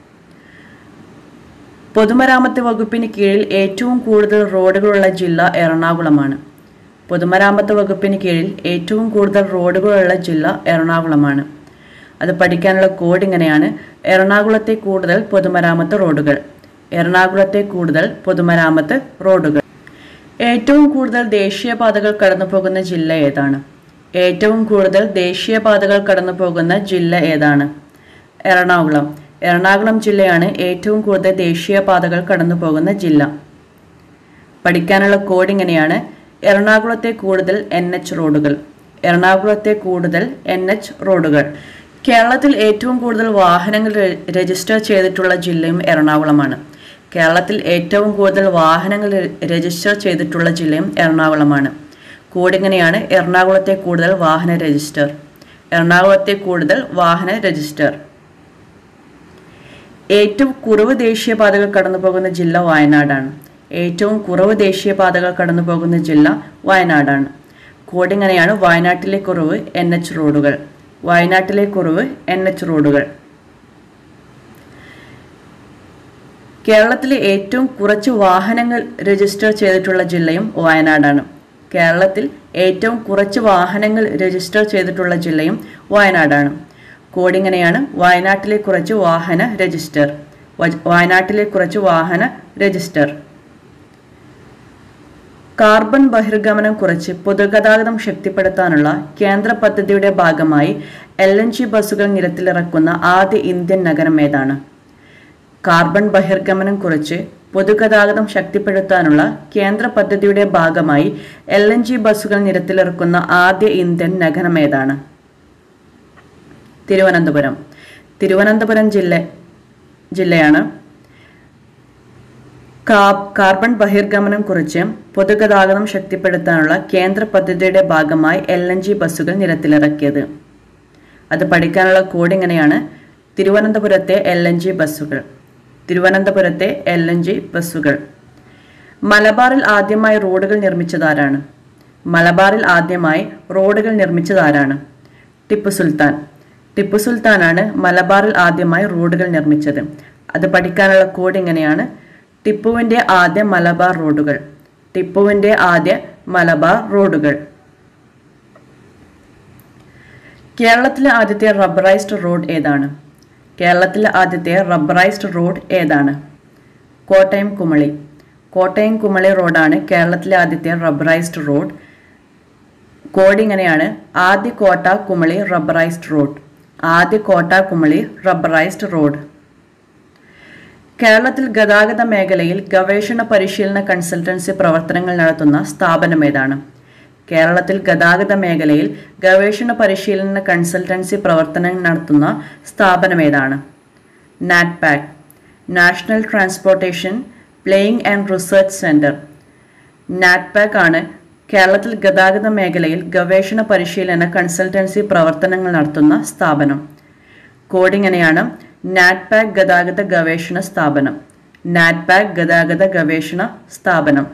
പൊതുമരാമത്ത് വകുപ്പിന് കീഴിൽ ഏറ്റവും കൂടുതൽ റോഡുകളുള്ള ജില്ല എറണാകുളമാണ് പൊതുമരാമത്ത് വകുപ്പിന് കീഴിൽ ഏറ്റവും കൂടുതൽ റോഡുകളുള്ള ജില്ല എറണാകുളമാണ് അത് പഠിക്കാനുള്ള കോഡ് ഇങ്ങനെയാണ് എറണാകുളത്തെ കൂടുതൽ പൊതുമരാമത്ത് റോഡുകൾ എറണാകുളത്തെ കൂടുതൽ പൊതുമരാമത്ത് റോഡുകൾ ഏറ്റവും കൂടുതൽ ദേശീയപാതകൾ കടന്നു പോകുന്ന ജില്ല ഏതാണ് ഏറ്റവും കൂടുതൽ ദേശീയപാതകൾ കടന്നു പോകുന്ന ജില്ല ഏതാണ് എറണാകുളം എറണാകുളം ജില്ലയാണ് ഏറ്റവും കൂടുതൽ ദേശീയപാതകൾ കടന്നു പോകുന്ന ജില്ല പഠിക്കാനുള്ള കോഡ് ഇങ്ങനെയാണ് എറണാകുളത്തെ കൂടുതൽ എൻ എച്ച് റോഡുകൾ എറണാകുളത്തെ കൂടുതൽ എൻ എച്ച് റോഡുകൾ കേരളത്തിൽ ഏറ്റവും കൂടുതൽ വാഹനങ്ങൾ രെ- രജിസ്റ്റർ ചെയ്തിട്ടുള്ള ജില്ലയും എറണാകുളമാണ് കേരളത്തിൽ ഏറ്റവും കൂടുതൽ വാഹനങ്ങൾ രെ- രജിസ്റ്റർ ചെയ്തിട്ടുള്ള ജില്ലയും എറണാകുളമാണ് കോഡിങ്ങനെയാണ് എറണാകുളത്തെ കൂടുതൽ വാഹന രജിസ്റ്റർ എറണാകുളത്തെ കൂടുതൽ വാഹന രജിസ്റ്റർ ഏറ്റവും കുറവ് ദേശീയപാതകൾ കടന്നു പോകുന്ന ജില്ല വയനാടാണ് ഏറ്റവും കുറവ് ദേശീയപാതകൾ കടന്നു പോകുന്ന ജില്ല വയനാടാണ് കോഡിങ്ങനെയാണ് വയനാട്ടിലെ കുറവ് എൻ എച്ച് റോഡുകൾ വയനാട്ടിലെ കുറവ് എൻ എച്ച് റോഡുകൾ കേരളത്തിലെ ഏറ്റവും കുറച്ച് വാഹനങ്ങൾ രജിസ്റ്റർ ചെയ്തിട്ടുള്ള ജില്ലയും വയനാടാണ് കേരളത്തിൽ ഏറ്റവും കുറച്ച് വാഹനങ്ങൾ രജിസ്റ്റർ ചെയ്തിട്ടുള്ള ജില്ലയും വയനാടാണ് കോഡ് ഇങ്ങനെയാണ് വയനാട്ടിലെ കുറച്ച് വാഹന രജിസ്റ്റർ വ- വയനാട്ടിലെ കുറച്ച് വാഹന രജിസ്റ്റർ കാർബൺ ബഹിർഗമനം കുറച്ച് പൊതുഗതാഗതം ശക്തിപ്പെടുത്താനുള്ള കേന്ദ്ര പദ്ധതിയുടെ ഭാഗമായി എൽ എൻ ജി ബസ്സുകൾ നിരത്തിലിറക്കുന്ന ആദ്യ ഇന്ത്യൻ നഗരം ഏതാണ് കാർബൺ ബഹിർഗമനം കുറച്ച് പൊതുഗതാഗതം ശക്തിപ്പെടുത്താനുള്ള കേന്ദ്ര പദ്ധതിയുടെ ഭാഗമായി എൽ എൻ ജി ബസ്സുകൾ നിരത്തിലിറക്കുന്ന ആദ്യ ഇന്ത്യൻ നഗരം ഏതാണ് തിരുവനന്തപുരം തിരുവനന്തപുരം ജില്ല ജില്ലയാണ് കാ- കാർബൺ ബഹിർഗമനം കുറിച്ച് പൊതുഗതാഗതം ശക്തിപ്പെടുത്താനുള്ള കേന്ദ്ര പദ്ധതിയുടെ ഭാഗമായി എൽ എൻ ജി ബസ്സുകൾ നിരത്തിലിറക്കിയത് അത് പഠിക്കാനുള്ള കോഡ് ഇങ്ങനെയാണ് തിരുവനന്തപുരത്തെ എൽ എൻ ജി ബസ്സുകൾ തിരുവനന്തപുരത്തെ എൽ എൻ ജി ബസ്സുകൾ മലബാറിൽ ആദ്യമായി റോഡുകൾ നിർമ്മിച്ചതാരാണ് മലബാറിൽ ആദ്യമായി റോഡുകൾ നിർമ്മിച്ചതാരാണ് ടിപ്പു സുൽത്താൻ ടിപ്പു സുൽത്താനാണ് മലബാറിൽ ആദ്യമായി റോഡുകൾ നിർമ്മിച്ചത് അത് പഠിക്കാനുള്ള കോഡ് ഇങ്ങനെയാണ് ടിപ്പുവിൻ്റെ ആദ്യ മലബാർ റോഡുകൾ ടിപ്പുവിൻ്റെ ആദ്യ മലബാർ റോഡുകൾ കേരളത്തിലെ ആദ്യത്തെ റബ്ബറൈസ്ഡ് റോഡ് ഏതാണ് കേരളത്തിലെ ആദ്യത്തെ റബ്ബറൈസ്ഡ് റോഡ് ഏതാണ് കോട്ടയം കുമളി കോട്ടയം കുമളി റോഡാണ് കേരളത്തിലെ ആദ്യത്തെ റബ്ബറൈസ്ഡ് റോഡ് കോഡ് ഇങ്ങനെയാണ് ആദ്യ കോട്ട കുമളി റബ്ബറൈസ്ഡ് റോഡ് ആദ്യ കോട്ട കുമളി റബ്ബറൈസ്ഡ് റോഡ് കേരളത്തിൽ ഗതാഗത മേഖലയിൽ ഗവേഷണ പരിശീലന കൺസൾട്ടൻസി പ്രവർത്തനങ്ങൾ നടത്തുന്ന സ്ഥാപനം ഏതാണ് കേരളത്തിൽ ഗതാഗത മേഖലയിൽ ഗവേഷണ പരിശീലന കൺസൾട്ടൻസി പ്രവർത്തനങ്ങൾ നടത്തുന്ന സ്ഥാപനം ഏതാണ് NATPAC national transportation planning and research centre NATPAC ആണ് കേരളത്തിൽ ഗതാഗത മേഖലയിൽ ഗവേഷണ പരിശീലന കൺസൾട്ടൻസി പ്രവർത്തനങ്ങൾ നടത്തുന്ന സ്ഥാപനം കോഡ് ഇങ്ങനെയാണ് നാറ്റ്പാക് ഗതാഗത ഗവേഷണ സ്ഥാപനം നാറ്റ്പാക് ഗതാഗത ഗവേഷണ സ്ഥാപനം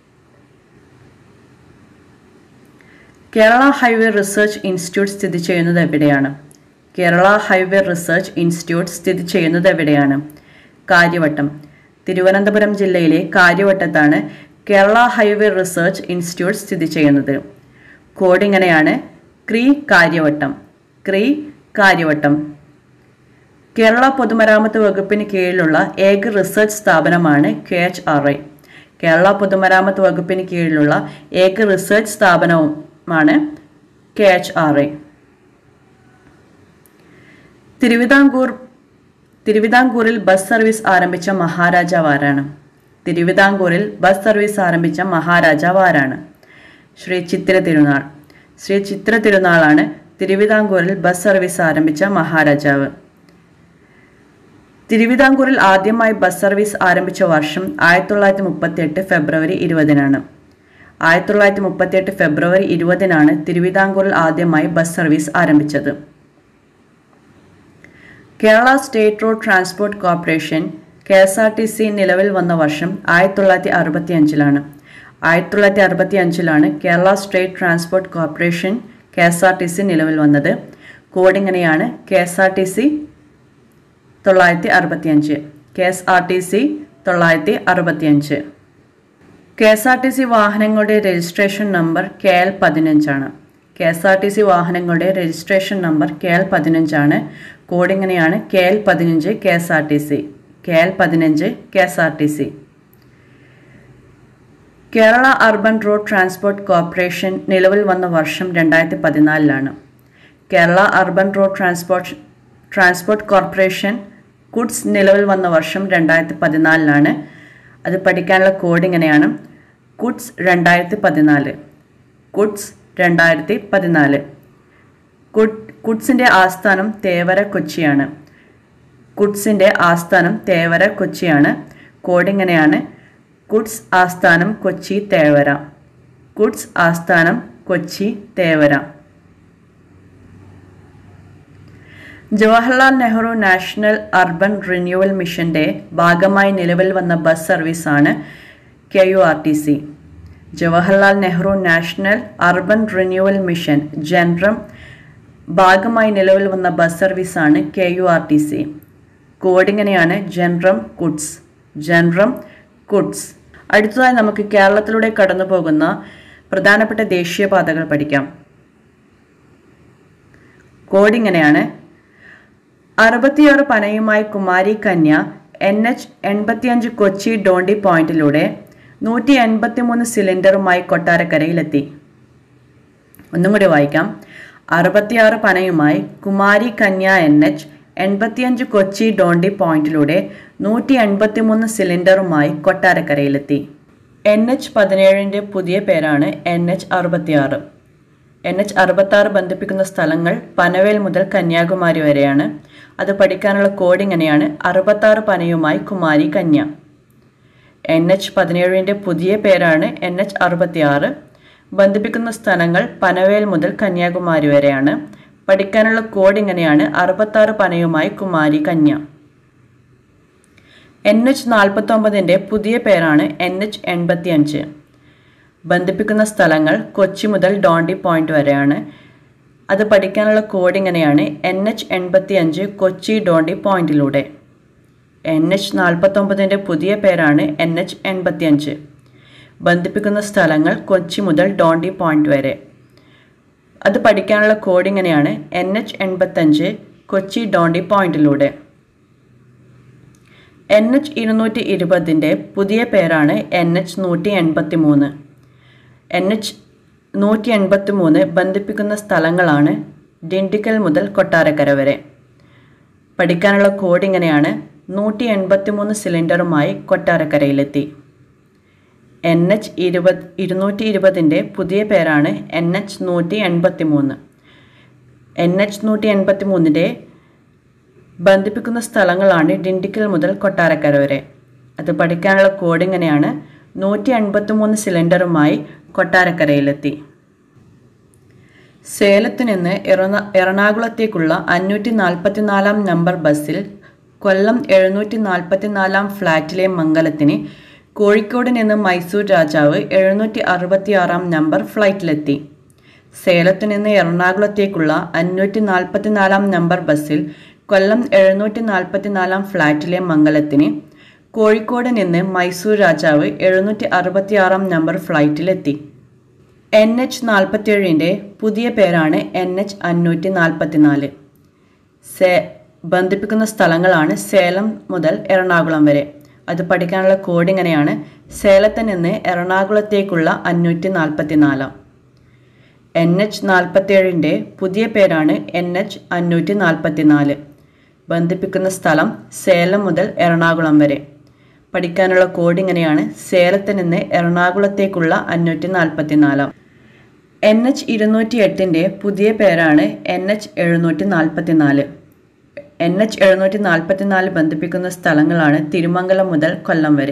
കേരള ഹൈവേ റിസർച്ച് ഇൻസ്റ്റിറ്റ്യൂട്ട് സ്ഥിതി ചെയ്യുന്നത് എവിടെയാണ് കേരള ഹൈവേ റിസർച്ച് ഇൻസ്റ്റിറ്റ്യൂട്ട് സ്ഥിതി ചെയ്യുന്നത് എവിടെയാണ് കാര്യവട്ടം തിരുവനന്തപുരം ജില്ലയിലെ കാര്യവട്ടത്താണ് കേരള ഹൈവേ റിസർച്ച് ഇൻസ്റ്റിറ്റ്യൂട്ട് സ്ഥിതി ചെയ്യുന്നത് കോഡ് ഇങ്ങനെയാണ് ക്രീ കാര്യവട്ടം ക്രീ കാര്യവട്ടം കേരള പൊതുമരാമത്ത് വകുപ്പിന് കീഴിലുള്ള ഏക റിസർച്ച് സ്ഥാപനമാണ് K H R I Kerala പൊതുമരാമത്ത് വകുപ്പിന് കീഴിലുള്ള ഏക റിസർച്ച് സ്ഥാപനവുമാണ് K H R I Thiruvithamkoor തിരുവിതാംകൂറിൽ ബസ് സർവീസ് ആരംഭിച്ച മഹാരാജാവ് ആരാണ് തിരുവിതാംകൂറിൽ ബസ് സർവീസ് ആരംഭിച്ച മഹാരാജാവ് ആരാണ് ശ്രീ ചിത്തിര തിരുനാൾ ശ്രീ ചിത്തിര തിരുനാളാണ് തിരുവിതാംകൂറിൽ ബസ് സർവീസ് ആരംഭിച്ച മഹാരാജാവ് തിരുവിതാംകൂറിൽ ആദ്യമായി ബസ് സർവീസ് ആരംഭിച്ച വർഷം ആയിരത്തി തൊള്ളായിരത്തി മുപ്പത്തി എട്ട് ഫെബ്രുവരി ഇരുപതിനാണ് ആയിരത്തി തൊള്ളായിരത്തി മുപ്പത്തി എട്ട് ഫെബ്രുവരി ഇരുപതിനാണ് തിരുവിതാംകൂറിൽ ആദ്യമായി ബസ് സർവീസ് ആരംഭിച്ചത് Kerala state road transport corporation K S R T C നിലവിൽ വന്ന വർഷം ആയിരത്തി തൊള്ളായിരത്തി അറുപത്തി അഞ്ചിലാണ് ആയിരത്തി തൊള്ളായിരത്തി അറുപത്തി അഞ്ചിലാണ് Kerala state transport corporation K S R T C നിലവിൽ വന്നത് കോഡ് ഇങ്ങനെയാണ് K S R T C തൊള്ളായിരത്തി അറുപത്തി അഞ്ച് K S R T C തൊള്ളായിരത്തി അറുപത്തി അഞ്ച് K S R T C വാഹനങ്ങളുടെ രജിസ്ട്രേഷൻ നമ്പർ കെ എൽ പതിനഞ്ചാണ് K S R T C വാഹനങ്ങളുടെ രജിസ്ട്രേഷൻ നമ്പർ കെ എൽ പതിനഞ്ചാണ് കോഡ് ഇങ്ങനെയാണ് കെ എൽ പതിനഞ്ച് K S R T C K L പതിനഞ്ച് K S R T C Kerala urban road transport corporation നിലവിൽ വന്ന വർഷം രണ്ടായിരത്തി പതിനാലിലാണ് Kerala urban road transport transport corporation goods നിലവിൽ വന്ന വർഷം രണ്ടായിരത്തി പതിനാലിലാണ് അത് പഠിക്കാനുള്ള കോഡ് ഇങ്ങനെയാണ് ഗുഡ്സ് രണ്ടായിരത്തി പതിനാല് ഗുഡ്സ് രണ്ടായിരത്തി പതിനാല് ഗുഡ് ഗുഡ്സിൻ്റെ ആസ്ഥാനം തേവര കൊച്ചിയാണ് ഗുഡ്സിൻ്റെ ആസ്ഥാനം തേവര കൊച്ചിയാണ് കോഡ് ഇങ്ങനെയാണ് ഗുഡ്സ് ആസ്ഥാനം കൊച്ചി തേവര ഗുഡ്സ് ആസ്ഥാനം Kochi Thevara Jawaharlal Nehru national urban renewal മിഷന്റെ ഭാഗമായി നിലവിൽ വന്ന ബസ് സർവീസാണ് K U R T C Jawaharlal Nehru national urban renewal mission ജൻറം ഭാഗമായി നിലവിൽ വന്ന ബസ് സർവീസാണ് K U R T C കോഡിങ്ങനെയാണ് ജൻറം കുഡ്സ് ജൻറം കുഡ്സ് അടുത്തതായി നമുക്ക് കേരളത്തിലൂടെ കടന്നു പോകുന്ന പ്രധാനപ്പെട്ട ദേശീയപാതകൾ പഠിക്കാം കോഡ് ഇങ്ങനെയാണ് അറുപത്തിയാറ് പനയുമായി കുമാരി കന്യ എൻ എച്ച് എൺപത്തിയഞ്ച് കൊച്ചി ഡോണ്ടി പോയിന്റിലൂടെ നൂറ്റി എൺപത്തിമൂന്ന് സിലിണ്ടറുമായി കൊട്ടാരക്കരയിലെത്തി ഒന്നും കൂടി വായിക്കാം അറുപത്തിയാറ് പനയുമായി കുമാരി കന്യ എൻ എച്ച് എൺപത്തിയഞ്ച് കൊച്ചി ഡോണ്ടി പോയിന്റിലൂടെ നൂറ്റി എൺപത്തിമൂന്ന് സിലിണ്ടറുമായി കൊട്ടാരക്കരയിലെത്തി എൻ എച്ച് പതിനേഴിൻ്റെ പുതിയ പേരാണ് എൻ എച്ച് അറുപത്തിയാറ് എൻ എച്ച് അറുപത്താറ് ബന്ധിപ്പിക്കുന്ന സ്ഥലങ്ങൾ പനവേൽ മുതൽ കന്യാകുമാരി വരെയാണ് അത് പഠിക്കാനുള്ള കോഡ് ഇങ്ങനെയാണ് അറുപത്താറ് പനയുമായി കുമാരി കന്യ എൻ എച്ച് പതിനേഴിൻ്റെ പുതിയ പേരാണ് എൻ എച്ച് അറുപത്തിയാറ് ബന്ധിപ്പിക്കുന്ന സ്ഥലങ്ങൾ പനവേൽ മുതൽ കന്യാകുമാരി വരെയാണ് പഠിക്കാനുള്ള കോഡ് ഇങ്ങനെയാണ് അറുപത്താറ് പനയുമായി കുമാരി കന്യ എൻ എച്ച് നാൽപ്പത്തൊമ്പതിൻ്റെ പുതിയ പേരാണ് എൻ എച്ച് എൺപത്തിയഞ്ച് ബന്ധിപ്പിക്കുന്ന സ്ഥലങ്ങൾ കൊച്ചി മുതൽ ഡോണ്ടി പോയിന്റ് വരെയാണ് അത് പഠിക്കാനുള്ള കോഡ് ഇങ്ങനെയാണ് എൻ എച്ച് എൺപത്തി അഞ്ച് കൊച്ചി ഡോണ്ടി പോയിന്റിലൂടെ എൻ എച്ച് നാൽപ്പത്തൊമ്പതിൻ്റെ പുതിയ പേരാണ് എൻ എച്ച് എൺപത്തി അഞ്ച് ബന്ധിപ്പിക്കുന്ന സ്ഥലങ്ങൾ കൊച്ചി മുതൽ ഡോണ്ടി പോയിന്റ് വരെ അത് പഠിക്കാനുള്ള കോഡ് ഇങ്ങനെയാണ് എൻ എച്ച് എൺപത്തഞ്ച് കൊച്ചി ഡോണ്ടി പോയിന്റിലൂടെ എൻ എച്ച് ഇരുന്നൂറ്റി ഇരുപതിൻ്റെ പുതിയ പേരാണ് എൻ എച്ച് നൂറ്റി എൺപത്തി മൂന്ന് എൻ എച്ച് നൂറ്റി എൺപത്തി മൂന്ന് ബന്ധിപ്പിക്കുന്ന സ്ഥലങ്ങളാണ് ഡിണ്ടിക്കൽ മുതൽ കൊട്ടാരക്കര വരെ പഠിക്കാനുള്ള കോഡ് ഇങ്ങനെയാണ് നൂറ്റി എൺപത്തി മൂന്ന് സിലിണ്ടറുമായി കൊട്ടാരക്കരയിലെത്തി എൻ എച്ച് ഇരുപത് ഇരുന്നൂറ്റി ഇരുപതിൻ്റെ പുതിയ പേരാണ് എൻ എച്ച് നൂറ്റി എൺപത്തി മൂന്ന് എൻ എച്ച് നൂറ്റി എൺപത്തി മൂന്നിൻ്റെ ബന്ധിപ്പിക്കുന്ന സ്ഥലങ്ങളാണ് ഡിണ്ടിക്കൽ മുതൽ കൊട്ടാരക്കര വരെ അത് പഠിക്കാനുള്ള കോഡ് ഇങ്ങനെയാണ് നൂറ്റി എൺപത്തി മൂന്ന് സിലിണ്ടറുമായി കൊട്ടാരക്കരയിലെത്തി സേലത്തു നിന്ന് എറണ എറണാകുളത്തേക്കുള്ള അഞ്ഞൂറ്റി നാൽപ്പത്തിനാലാം നമ്പർ ബസ്സിൽ കൊല്ലം എഴുന്നൂറ്റി നാൽപ്പത്തിനാലാം ഫ്ലാറ്റിലെ മംഗലത്തിന് കോഴിക്കോട് നിന്ന് മൈസൂർ രാജാവ് എഴുന്നൂറ്റി അറുപത്തിയാറാം നമ്പർ ഫ്ലൈറ്റിലെത്തി സേലത്തു നിന്ന് എറണാകുളത്തേക്കുള്ള അഞ്ഞൂറ്റി നാൽപ്പത്തിനാലാം നമ്പർ ബസ്സിൽ കൊല്ലം എഴുന്നൂറ്റി നാൽപ്പത്തിനാലാം ഫ്ലാറ്റിലെ മംഗലത്തിന് കോഴിക്കോട് നിന്ന് മൈസൂർ രാജാവ് എഴുന്നൂറ്റി അറുപത്തിയാറാം നമ്പർ ഫ്ലൈറ്റിലെത്തി എൻ എച്ച് നാൽപ്പത്തിയേഴിൻ്റെ പുതിയ പേരാണ് എൻ എച്ച് അഞ്ഞൂറ്റി നാൽപ്പത്തിനാല് സേ ബന്ധിപ്പിക്കുന്ന സ്ഥലങ്ങളാണ് സേലം മുതൽ എറണാകുളം വരെ അത് പഠിക്കാനുള്ള കോഡ് ഇങ്ങനെയാണ് സേലത്ത് നിന്ന് എറണാകുളത്തേക്കുള്ള അഞ്ഞൂറ്റി നാൽപ്പത്തിനാലാം എൻ എച്ച് നാൽപ്പത്തിയേഴിൻ്റെ പുതിയ പേരാണ് എൻ എച്ച് അഞ്ഞൂറ്റി നാൽപ്പത്തിനാല് ബന്ധിപ്പിക്കുന്ന സ്ഥലം സേലം മുതൽ എറണാകുളം വരെ പഠിക്കാനുള്ള കോഡ് ഇങ്ങനെയാണ് സേലത്ത് നിന്ന് എറണാകുളത്തേക്കുള്ള അഞ്ഞൂറ്റി നാൽപ്പത്തിനാലാം എൻ എച്ച് ഇരുന്നൂറ്റി എട്ടിൻ്റെ പുതിയ പേരാണ് എൻ എച്ച് എഴുന്നൂറ്റി നാൽപ്പത്തിനാല് എൻ എച്ച് എഴുന്നൂറ്റി നാൽപ്പത്തിനാല് ബന്ധിപ്പിക്കുന്ന സ്ഥലങ്ങളാണ് തിരുമംഗലം മുതൽ കൊല്ലം വരെ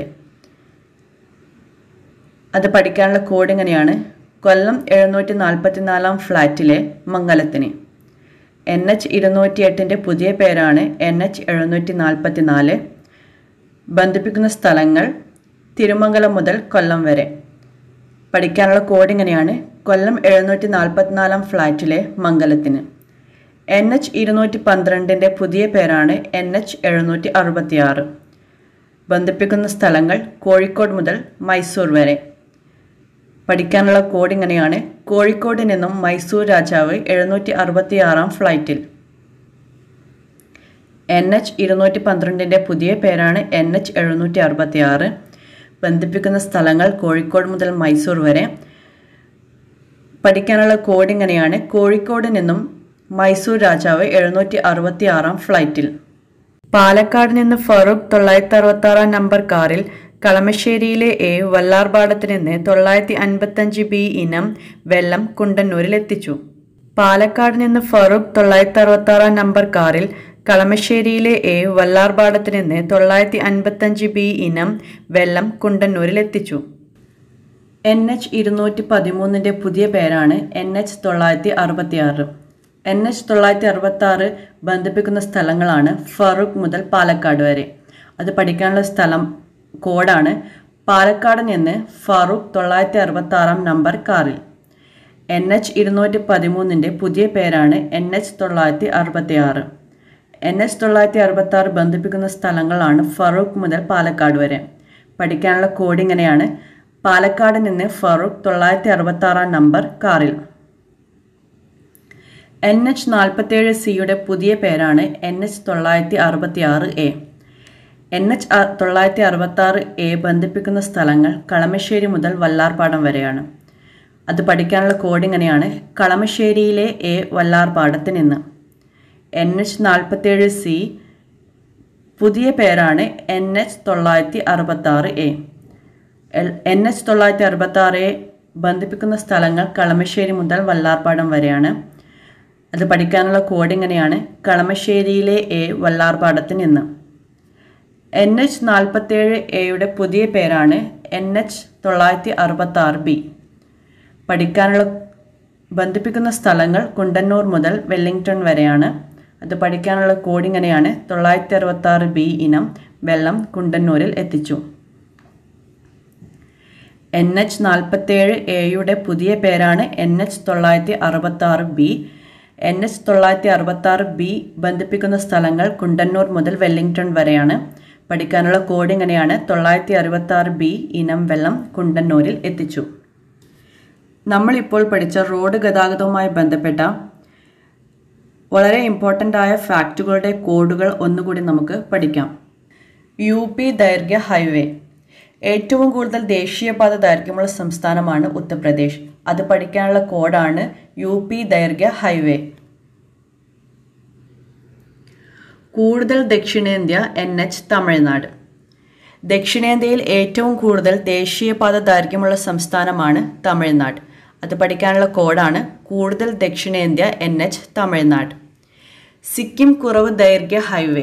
അത് പഠിക്കാനുള്ള കോഡ് ഇങ്ങനെയാണ് കൊല്ലം എഴുന്നൂറ്റി നാൽപ്പത്തിനാലാം ഫ്ലാറ്റിലെ മംഗലത്തിന് എൻ എച്ച് ഇരുന്നൂറ്റി എട്ടിൻ്റെ പുതിയ പേരാണ് എൻ എച്ച് എഴുന്നൂറ്റി നാൽപ്പത്തി നാല് ബന്ധിപ്പിക്കുന്ന സ്ഥലങ്ങൾ തിരുമംഗലം മുതൽ കൊല്ലം വരെ പഠിക്കാനുള്ള കോഡ് ഇങ്ങനെയാണ് കൊല്ലം എഴുന്നൂറ്റി നാൽപ്പത്തിനാലാം ഫ്ലാറ്റിലെ മംഗലത്തിന് എൻ എച്ച് ഇരുന്നൂറ്റി പന്ത്രണ്ടിൻ്റെ പുതിയ പേരാണ് എൻ എച്ച് എഴുന്നൂറ്റി അറുപത്തിയാറ് ബന്ധിപ്പിക്കുന്ന സ്ഥലങ്ങൾ കോഴിക്കോട് മുതൽ മൈസൂർ വരെ പഠിക്കാനുള്ള കോഡ് ഇങ്ങനെയാണ് കോഴിക്കോട് നിന്നും മൈസൂർ രാജാവ് എഴുന്നൂറ്റി അറുപത്തിയാറാം ഫ്ലൈറ്റിൽ എൻ എച്ച് ഇരുന്നൂറ്റി പന്ത്രണ്ടിൻ്റെ പുതിയ പേരാണ് എൻ എച്ച് എഴുന്നൂറ്റി അറുപത്തി ആറ് ബന്ധിപ്പിക്കുന്ന സ്ഥലങ്ങൾ കോഴിക്കോട് മുതൽ മൈസൂർ വരെ പഠിക്കാനുള്ള കോഡ് ഇങ്ങനെയാണ് കോഴിക്കോട് നിന്നും മൈസൂർ രാജാവ് എഴുന്നൂറ്റി അറുപത്തി ആറാം ഫ്ലൈറ്റിൽ പാലക്കാട് നിന്ന് ഫറൂഖ് തൊള്ളായിരത്തി അറുപത്തി ആറാം നമ്പർ കാറിൽ കളമശ്ശേരിയിലെ എ വല്ലാർപാടത്ത് നിന്ന് തൊള്ളായിരത്തി അൻപത്തഞ്ച് ബി ഇനം വെള്ളം കുണ്ടന്നൂരിലെത്തിച്ചു പാലക്കാട് നിന്ന് ഫറൂഖ് തൊള്ളായിരത്തി അറുപത്തി ആറാം നമ്പർ കാറിൽ കളമശ്ശേരിയിലെ എ വല്ലാർപാടത്ത് നിന്ന് തൊള്ളായിരത്തി അൻപത്തഞ്ച് ബി ഇനം വെള്ളം കുണ്ടന്നൂരിലെത്തിച്ചു എൻ എച്ച് ഇരുന്നൂറ്റി പതിമൂന്നിൻ്റെ പുതിയ പേരാണ് എൻ എച്ച് തൊള്ളായിരത്തി അറുപത്തി ആറ് എൻ എച്ച് തൊള്ളായിരത്തി അറുപത്തി ആറ് ബന്ധിപ്പിക്കുന്ന സ്ഥലങ്ങളാണ് ഫറൂഖ് മുതൽ പാലക്കാട് വരെ അത് പഠിക്കാനുള്ള സ്ഥലം കോഡാണ് പാലക്കാട് നിന്ന് ഫറൂഖ് തൊള്ളായിരത്തി അറുപത്തി ആറാം നമ്പർ കാറിൽ എൻ എച്ച് ഇരുന്നൂറ്റി പതിമൂന്നിൻ്റെ പുതിയ പേരാണ് എൻ എച്ച് തൊള്ളായിരത്തി അറുപത്തി ആറ് എൻ എച്ച് തൊള്ളായിരത്തി അറുപത്തി ആറ് ബന്ധിപ്പിക്കുന്ന സ്ഥലങ്ങളാണ് ഫറൂഖ് മുതൽ പാലക്കാട് വരെ പഠിക്കാനുള്ള കോഡ് ഇങ്ങനെയാണ് പാലക്കാട് നിന്ന് ഫറൂഖ് തൊള്ളായിരത്തി അറുപത്തി ആറാം നമ്പർ കാറിൽ എൻ എച്ച് നാൽപ്പത്തേഴ് സിയുടെ പുതിയ പേരാണ് എൻ എച്ച് തൊള്ളായിരത്തി അറുപത്തി ആറ് എ എൻ എച്ച് തൊള്ളായിരത്തി അറുപത്തി ആറ് എ ബന്ധിപ്പിക്കുന്ന സ്ഥലങ്ങൾ കളമശ്ശേരി മുതൽ വല്ലാർപാടം വരെയാണ് അത് പഠിക്കാനുള്ള കോഡ് ഇങ്ങനെയാണ് കളമശ്ശേരിയിലെ എ വല്ലാർപാടത്ത് നിന്ന് എൻ എച്ച് നാൽപ്പത്തേഴ് സി പുതിയ പേരാണ് എൻ എച്ച് തൊള്ളായിരത്തി അറുപത്തി ആറ് എ എൻ എച്ച് തൊള്ളായിരത്തി അറുപത്തി ആറ് എ ബന്ധിപ്പിക്കുന്ന സ്ഥലങ്ങൾ കളമശ്ശേരി മുതൽ വല്ലാർപാടം വരെയാണ് അത് പഠിക്കാനുള്ള കോഡ് ഇങ്ങനെയാണ് കളമശ്ശേരിയിലെ എ വല്ലാർപാടത്ത് നിന്ന് എൻ എച്ച് നാൽപ്പത്തേഴ് എയുടെ പുതിയ പേരാണ് എൻ എച്ച് തൊള്ളായിരത്തി അറുപത്തി ആറ് ബി പഠിക്കാനുള്ള ബന്ധിപ്പിക്കുന്ന സ്ഥലങ്ങൾ കുണ്ടന്നൂർ മുതൽ വെല്ലിംഗ്ടൺ വരെയാണ് അത് പഠിക്കാനുള്ള കോഡ് ഇങ്ങനെയാണ് തൊള്ളായിരത്തി അറുപത്തി ആറ് ബി ഇനം വെള്ളം കുണ്ടന്നൂരിൽ എത്തിച്ചു എൻ എച്ച് നാൽപ്പത്തേഴ് എയുടെ പുതിയ പേരാണ് എൻ എച്ച് തൊള്ളായിരത്തി അറുപത്തി ആറ് ബി എൻ എച്ച് തൊള്ളായിരത്തി അറുപത്തി ആറ് ബി ബന്ധിപ്പിക്കുന്ന സ്ഥലങ്ങൾ കുണ്ടന്നൂർ മുതൽ വെല്ലിംഗ്ടൺ വരെയാണ് പഠിക്കാനുള്ള കോഡ് ഇങ്ങനെയാണ് തൊള്ളായിരത്തി അറുപത്തി ആറ് ബി ഇനം വെള്ളം കുണ്ടന്നൂരിൽ എത്തിച്ചു നമ്മളിപ്പോൾ പഠിച്ച റോഡ് ഗതാഗതവുമായി ബന്ധപ്പെട്ട വളരെ ഇമ്പോർട്ടൻ്റ് ആയ ഫാക്റ്റുകളുടെ കോഡുകൾ ഒന്നുകൂടി നമുക്ക് പഠിക്കാം യു പി ദൈർഘ്യ ഹൈവേ ഏറ്റവും കൂടുതൽ ദേശീയപാത ദൈർഘ്യമുള്ള സംസ്ഥാനമാണ് ഉത്തർപ്രദേശ് അത് പഠിക്കാനുള്ള കോഡാണ് യു പി ദൈർഘ്യ ഹൈവേ കൂടുതൽ ദക്ഷിണേന്ത്യ എൻ എച്ച് തമിഴ്നാട് ദക്ഷിണേന്ത്യയിൽ ഏറ്റവും കൂടുതൽ ദേശീയപാത ദൈർഘ്യമുള്ള സംസ്ഥാനമാണ് തമിഴ്നാട് അത് പഠിക്കാനുള്ള കോഡാണ് കൂടുതൽ ദക്ഷിണേന്ത്യ എൻ എച്ച് തമിഴ്നാട് സിക്കിം കുറവ് ദൈർഘ്യ ഹൈവേ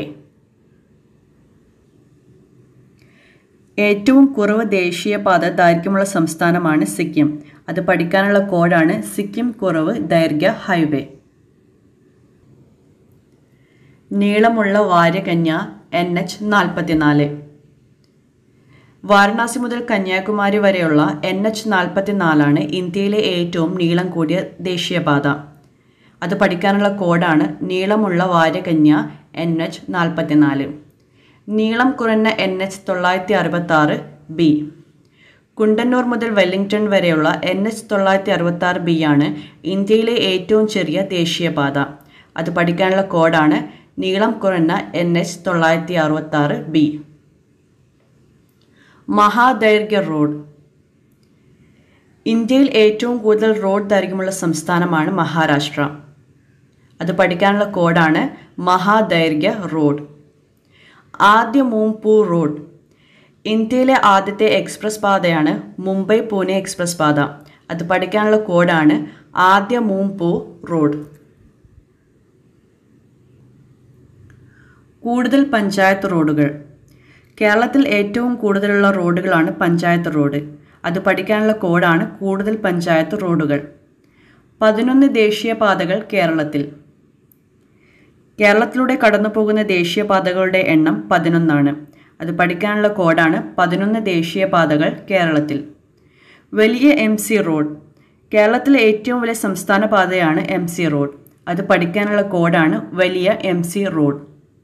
ഏറ്റവും കുറവ് ദേശീയപാത ദൈർഘ്യമുള്ള സംസ്ഥാനമാണ് സിക്കിം അത് പഠിക്കാനുള്ള കോഡാണ് സിക്കിം കുറവ് ദൈർഘ്യ ഹൈവേ നീളമുള്ള വാര്യകന്യ എൻ എച്ച് നാൽപ്പത്തിനാല് വാരണാസി മുതൽ കന്യാകുമാരി വരെയുള്ള എൻ എച്ച് നാൽപ്പത്തിനാലാണ് ഇന്ത്യയിലെ ഏറ്റവും നീളം കൂടിയ ദേശീയപാത അത് പഠിക്കാനുള്ള കോഡാണ് നീളമുള്ള വാര്യകന്യ എൻ എച്ച് നാൽപ്പത്തിനാല് നീളം കുറഞ്ഞ എൻ എച്ച് തൊള്ളായിരത്തി അറുപത്തി ആറ് ബി കുണ്ടന്നൂർ മുതൽ വെല്ലിംഗ്ടൺ വരെയുള്ള എൻ എച്ച് തൊള്ളായിരത്തി അറുപത്തി ആറ് ബി ആണ് ഇന്ത്യയിലെ ഏറ്റവും ചെറിയ ദേശീയപാത അത് പഠിക്കാനുള്ള കോഡാണ് നീളം കുറഞ്ഞ എൻ എച്ച് തൊള്ളായിരത്തി അറുപത്തി ആറ് ബി മഹാദൈർഘ്യ റോഡ് ഇന്ത്യയിൽ ഏറ്റവും കൂടുതൽ റോഡ് ദൈർഘ്യമുള്ള സംസ്ഥാനമാണ് മഹാരാഷ്ട്ര അത് പഠിക്കാനുള്ള കോഡാണ് മഹാദൈർഘ്യ റോഡ് ആദ്യ മൂംപൂർ റോഡ് ഇന്ത്യയിലെ ആദ്യത്തെ എക്സ്പ്രസ് പാതയാണ് മുംബൈ പൂനെ എക്സ്പ്രസ് പാത അത് പഠിക്കാനുള്ള കോഡാണ് ആദ്യ മൂംപൂർ റോഡ് കൂടുതൽ പഞ്ചായത്ത് റോഡുകൾ കേരളത്തിൽ ഏറ്റവും കൂടുതലുള്ള റോഡുകളാണ് പഞ്ചായത്ത് റോഡ് അത് പഠിക്കാനുള്ള കോഡാണ് കൂടുതൽ പഞ്ചായത്ത് റോഡുകൾ പതിനൊന്ന് ദേശീയപാതകൾ കേരളത്തിൽ കേരളത്തിലൂടെ കടന്നു പോകുന്ന ദേശീയപാതകളുടെ എണ്ണം പതിനൊന്നാണ് അത് പഠിക്കാനുള്ള കോഡാണ് പതിനൊന്ന് ദേശീയപാതകൾ കേരളത്തിൽ വലിയ എം സി റോഡ് കേരളത്തിലെ ഏറ്റവും വലിയ സംസ്ഥാന പാതയാണ് എം സി റോഡ് അത് പഠിക്കാനുള്ള കോഡാണ് വലിയ എം സി റോഡ്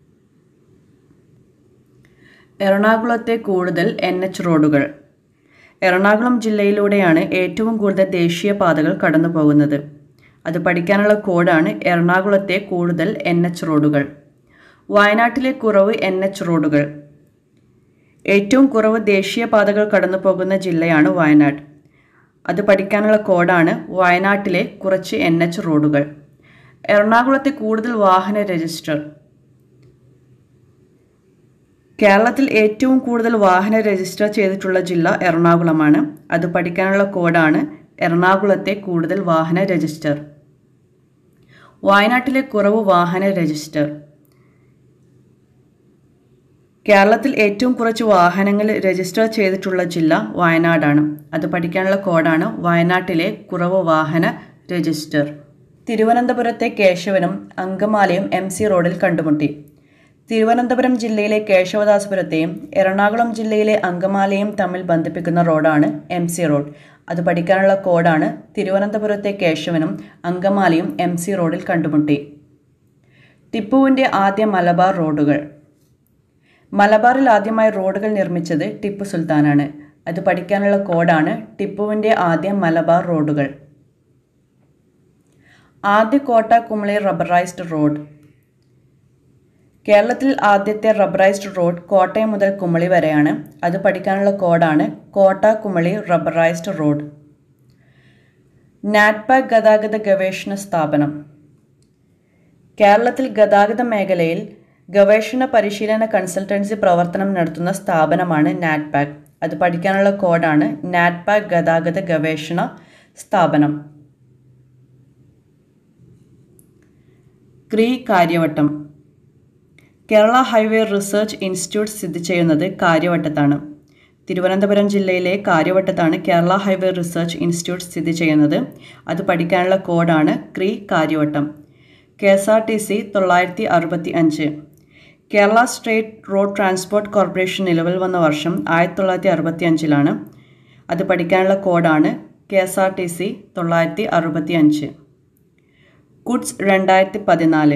എറണാകുളത്തെ കൂടുതൽ എൻ എച്ച് റോഡുകൾ എറണാകുളം ജില്ലയിലൂടെയാണ് ഏറ്റവും കൂടുതൽ ദേശീയപാതകൾ കടന്നു പോകുന്നത് അത് പഠിക്കാനുള്ള കോഡാണ് എറണാകുളത്തെ കൂടുതൽ എൻ എച്ച് റോഡുകൾ വയനാട്ടിലെ കുറവ് എൻ എച്ച് റോഡുകൾ ഏറ്റവും കുറവ് ദേശീയപാതകൾ കടന്നു പോകുന്ന ജില്ലയാണ് വയനാട് അത് പഠിക്കാനുള്ള കോഡാണ് വയനാട്ടിലെ കുറച്ച് എൻ എച്ച് റോഡുകൾ എറണാകുളത്തെ കൂടുതൽ വാഹന രജിസ്റ്റർ കേരളത്തിൽ ഏറ്റവും കൂടുതൽ വാഹന രജിസ്റ്റർ ചെയ്തിട്ടുള്ള ജില്ല എറണാകുളമാണ് അത് പഠിക്കാനുള്ള കോഡാണ് എറണാകുളത്തെ കൂടുതൽ വാഹന രജിസ്റ്റർ വയനാട്ടിലെ കുറവ് വാഹന രജിസ്റ്റർ കേരളത്തിൽ ഏറ്റവും കുറച്ച് വാഹനങ്ങൾ രജിസ്റ്റർ ചെയ്തിട്ടുള്ള ജില്ല വയനാടാണ് അത് പഠിക്കാനുള്ള കോഡാണ് വയനാട്ടിലെ കുറവ് വാഹന രജിസ്റ്റർ തിരുവനന്തപുരത്തെ കേശവനും അങ്കമാലിയും എം സി റോഡിൽ കണ്ടുമുട്ടി തിരുവനന്തപുരം ജില്ലയിലെ കേശവദാസപുരത്തെയും എറണാകുളം ജില്ലയിലെ അങ്കമാലിയും തമ്മിൽ ബന്ധിപ്പിക്കുന്ന റോഡാണ് എം സി റോഡ് അത് പഠിക്കാനുള്ള കോഡാണ് തിരുവനന്തപുരത്തെ കേശവനും അങ്കമാലിയും എം സി റോഡിൽ കണ്ടുമുട്ടി ടിപ്പുവിൻ്റെ ആദ്യ മലബാർ റോഡുകൾ മലബാറിൽ ആദ്യമായി റോഡുകൾ നിർമ്മിച്ചത് ടിപ്പു സുൽത്താനാണ് അത് പഠിക്കാനുള്ള കോഡാണ് ടിപ്പുവിൻ്റെ ആദ്യ മലബാർ റോഡുകൾ ആദ്യ കോട്ട കുമളി റബ്ബറൈസ്ഡ് റോഡ് കേരളത്തിൽ ആദ്യത്തെ റബ്ബറൈസ്ഡ് റോഡ് കോട്ടയം മുതൽ കുമളി വരെയാണ് അത് പഠിക്കാനുള്ള കോഡാണ് കോട്ട കുമളി റബ്ബറൈസ്ഡ് റോഡ് നാറ്റ്പാക് ഗതാഗത ഗവേഷണ സ്ഥാപനം കേരളത്തിൽ ഗതാഗത മേഖലയിൽ ഗവേഷണ പരിശീലന കൺസൾട്ടൻസി പ്രവർത്തനം നടത്തുന്ന സ്ഥാപനമാണ് നാറ്റ്പാക് അത് പഠിക്കാനുള്ള കോഡാണ് നാറ്റ്പാക് ഗതാഗത ഗവേഷണ സ്ഥാപനം ക്രീ Karyavattom Kerala highway research institute സ്ഥിതി ചെയ്യുന്നത് കാര്യവട്ടത്താണ് തിരുവനന്തപുരം ജില്ലയിലെ കാര്യവട്ടത്താണ് കേരള ഹൈവേ റിസർച്ച് ഇൻസ്റ്റിറ്റ്യൂട്ട് സ്ഥിതി ചെയ്യുന്നത് അത് പഠിക്കാനുള്ള കോഡാണ് ക്രീ Karyavattom K S R T C തൊള്ളായിരത്തി അറുപത്തി അഞ്ച് Kerala state road transport corporation നിലവിൽ വന്ന വർഷം ആയിരത്തി തൊള്ളായിരത്തി അറുപത്തി അഞ്ചിലാണ് അത് പഠിക്കാനുള്ള കോഡാണ് K S R T C തൊള്ളായിരത്തി അറുപത്തി അഞ്ച് കുഡ്സ് രണ്ടായിരത്തി പതിനാല്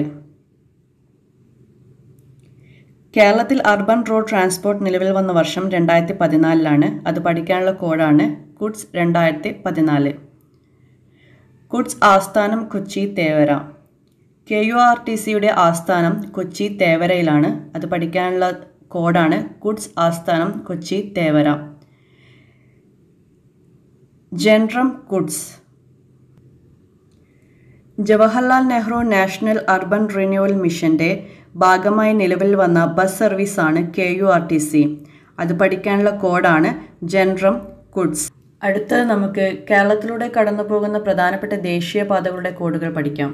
കേരളത്തിൽ അർബൻ റോഡ് ട്രാൻസ്പോർട്ട് നിലവിൽ വന്ന വർഷം രണ്ടായിരത്തി പതിനാലിലാണ് അത് പഠിക്കാനുള്ള കോഡാണ് കുഡ്സ് രണ്ടായിരത്തി പതിനാല് കുഡ്സ് ആസ്ഥാനം Kochi Thevara K U R T സിയുടെ ആസ്ഥാനം കൊച്ചി തേവരയിലാണ് അത് പഠിക്കാനുള്ള കോഡാണ് കുഡ്സ് ആസ്ഥാനം കൊച്ചി തേവര ജെൻട്രം കുഡ്സ് Jawaharlal Nehru national urban renewal മിഷന്റെ ഭാഗമായി നിലവിൽ വന്ന ബസ് സർവീസാണ് K U R T C അത് പഠിക്കാനുള്ള കോഡാണ് ജെൻട്രം കുഡ്സ് അടുത്തത് നമുക്ക് കേരളത്തിലൂടെ കടന്നു പോകുന്ന പ്രധാനപ്പെട്ട ദേശീയപാതകളുടെ കോഡുകൾ പഠിക്കാം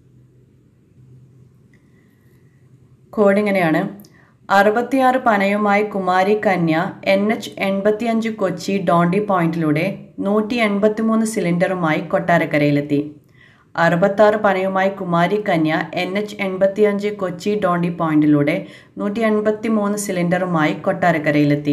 കോഡ് ഇങ്ങനെയാണ് അറുപത്തിയാറ് പനയുമായി കുമാരി കന്യ എൻ എച്ച് എൺപത്തിയഞ്ച് കൊച്ചി ഡോണ്ടി പോയിന്റിലൂടെ നൂറ്റി എൺപത്തിമൂന്ന് സിലിണ്ടറുമായി കൊട്ടാരക്കരയിലെത്തി അറുപത്താറ് പനയുമായി കുമാരി കന്യ എൻ എച്ച് എൺപത്തിയഞ്ച് കൊച്ചി ഡോണ്ടി പോയിന്റിലൂടെ നൂറ്റി എൺപത്തി മൂന്ന് സിലിണ്ടറുമായി കൊട്ടാരക്കരയിലെത്തി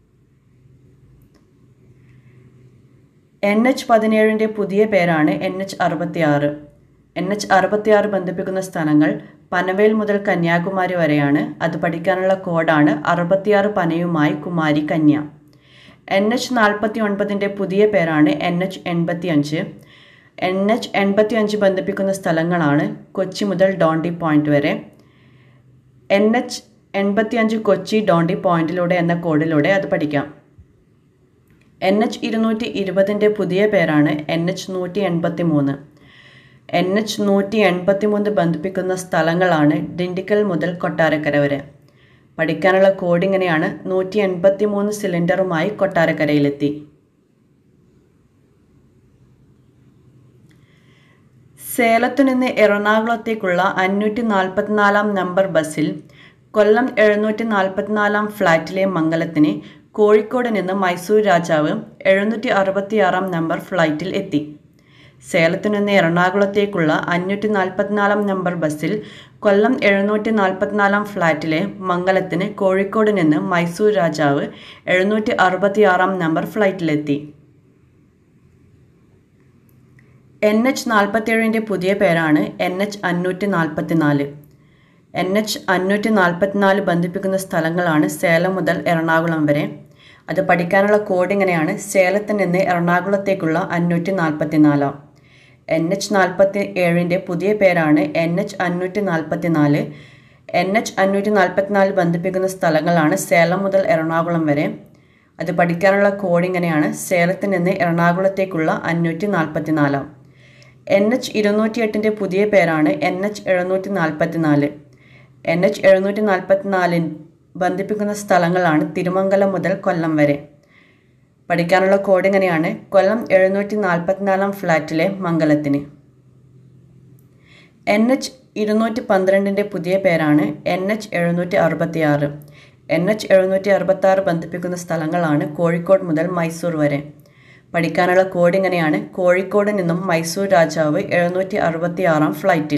എൻ എച്ച് പതിനേഴിൻ്റെ പുതിയ പേരാണ് എൻ എച്ച് അറുപത്തിയാറ് എൻ എച്ച് അറുപത്തിയാറ് ബന്ധിപ്പിക്കുന്ന സ്ഥലങ്ങൾ പനവേൽ മുതൽ കന്യാകുമാരി വരെയാണ് അത് പഠിക്കാനുള്ള കോഡാണ് അറുപത്തിയാറ് പനയുമായി കുമാരി കന്യ എൻ എച്ച് നാൽപ്പത്തി ഒൻപതിൻ്റെ പുതിയ പേരാണ് എൻ എച്ച് എൺപത്തി അഞ്ച് എൻ എച്ച് എൺപത്തി അഞ്ച് ബന്ധിപ്പിക്കുന്ന സ്ഥലങ്ങളാണ് കൊച്ചി മുതൽ ഡോണ്ടി പോയിന്റ് വരെ എൻ എച്ച് എൺപത്തി അഞ്ച് കൊച്ചി ഡോണ്ടി പോയിന്റിലൂടെ എന്ന കോഡിലൂടെ അത് പഠിക്കാം എൻ എച്ച് ഇരുന്നൂറ്റി ഇരുപതിൻ്റെ പുതിയ പേരാണ് എൻ എച്ച് നൂറ്റി എൺപത്തി മൂന്ന് എൻ എച്ച് നൂറ്റി എൺപത്തി മൂന്ന് ബന്ധിപ്പിക്കുന്ന സ്ഥലങ്ങളാണ് ഡിണ്ടിക്കൽ മുതൽ കൊട്ടാരക്കര വരെ പഠിക്കാനുള്ള കോഡ് ഇങ്ങനെയാണ് നൂറ്റി എൺപത്തി മൂന്ന് സിലിണ്ടറുമായി കൊട്ടാരക്കരയിലെത്തി സേലത്തു നിന്ന് എറണാകുളത്തേക്കുള്ള അഞ്ഞൂറ്റി നാൽപ്പത്തിനാലാം നമ്പർ ബസ്സിൽ കൊല്ലം എഴുന്നൂറ്റി നാൽപ്പത്തിനാലാം ഫ്ലാറ്റിലെ മംഗലത്തിന് കോഴിക്കോട് നിന്ന് മൈസൂർ രാജാവ് എഴുന്നൂറ്റി അറുപത്തിയാറാം നമ്പർ ഫ്ലൈറ്റിൽ എത്തി സേലത്തു നിന്ന് എറണാകുളത്തേക്കുള്ള അഞ്ഞൂറ്റി നാൽപ്പത്തിനാലാം നമ്പർ ബസ്സിൽ കൊല്ലം എഴുന്നൂറ്റി നാൽപ്പത്തിനാലാം ഫ്ലാറ്റിലെ മംഗലത്തിന് കോഴിക്കോട് നിന്ന് മൈസൂർ രാജാവ് എഴുന്നൂറ്റി അറുപത്തിയാറാം നമ്പർ ഫ്ലൈറ്റിലെത്തി എൻ എച്ച് നാൽപ്പത്തിയേഴിൻ്റെ പുതിയ പേരാണ് എൻ എച്ച് അഞ്ഞൂറ്റി നാൽപ്പത്തിനാല് എൻ എച്ച് അഞ്ഞൂറ്റി നാൽപ്പത്തിനാല് ബന്ധിപ്പിക്കുന്ന സ്ഥലങ്ങളാണ് സേലം മുതൽ എറണാകുളം വരെ അത് പഠിക്കാനുള്ള കോഡ് ഇങ്ങനെയാണ് സേലത്ത് നിന്ന് എറണാകുളത്തേക്കുള്ള അഞ്ഞൂറ്റി നാൽപ്പത്തിനാല് എൻ എച്ച് നാൽപ്പത്തി ഏഴിൻ്റെ പുതിയ പേരാണ് എൻ എച്ച് അഞ്ഞൂറ്റി നാൽപ്പത്തി നാല് എൻ എച്ച് അഞ്ഞൂറ്റി നാൽപ്പത്തിനാല് ബന്ധിപ്പിക്കുന്ന സ്ഥലങ്ങളാണ് സേലം മുതൽ എറണാകുളം വരെ അത് പഠിക്കാനുള്ള കോഡ് ഇങ്ങനെയാണ് സേലത്ത് നിന്ന് എറണാകുളത്തേക്കുള്ള അഞ്ഞൂറ്റി നാൽപ്പത്തി നാല് എൻ എച്ച് ഇരുന്നൂറ്റി എട്ടിൻ്റെ പുതിയ പേരാണ് എൻ എച്ച് എഴുന്നൂറ്റി നാൽപ്പത്തി നാല് എൻ എച്ച് എഴുന്നൂറ്റി നാൽപ്പത്തി നാലിൻ ബന്ധിപ്പിക്കുന്ന സ്ഥലങ്ങളാണ് തിരുമംഗലം മുതൽ കൊല്ലം വരെ പഠിക്കാനുള്ള കോഡ് ഇങ്ങനെയാണ് കൊല്ലം എഴുന്നൂറ്റി നാൽപ്പത്തിനാലാം ഫ്ലാറ്റിലെ മംഗലത്തിന് എൻ എച്ച് ഇരുന്നൂറ്റി പന്ത്രണ്ടിൻ്റെ പുതിയ പേരാണ് എൻ എച്ച് എഴുന്നൂറ്റി അറുപത്തി ആറ് എൻ എച്ച് എഴുന്നൂറ്റി അറുപത്തി ആറ് ബന്ധിപ്പിക്കുന്ന സ്ഥലങ്ങളാണ് കോഴിക്കോട് മുതൽ മൈസൂർ വരെ പഠിക്കാനുള്ള കോഡ് ഇങ്ങനെയാണ് കോഴിക്കോട് നിന്നും മൈസൂർ രാജാവ് എഴുന്നൂറ്റി അറുപത്തി ആറാം ഫ്ലൈറ്റിൽ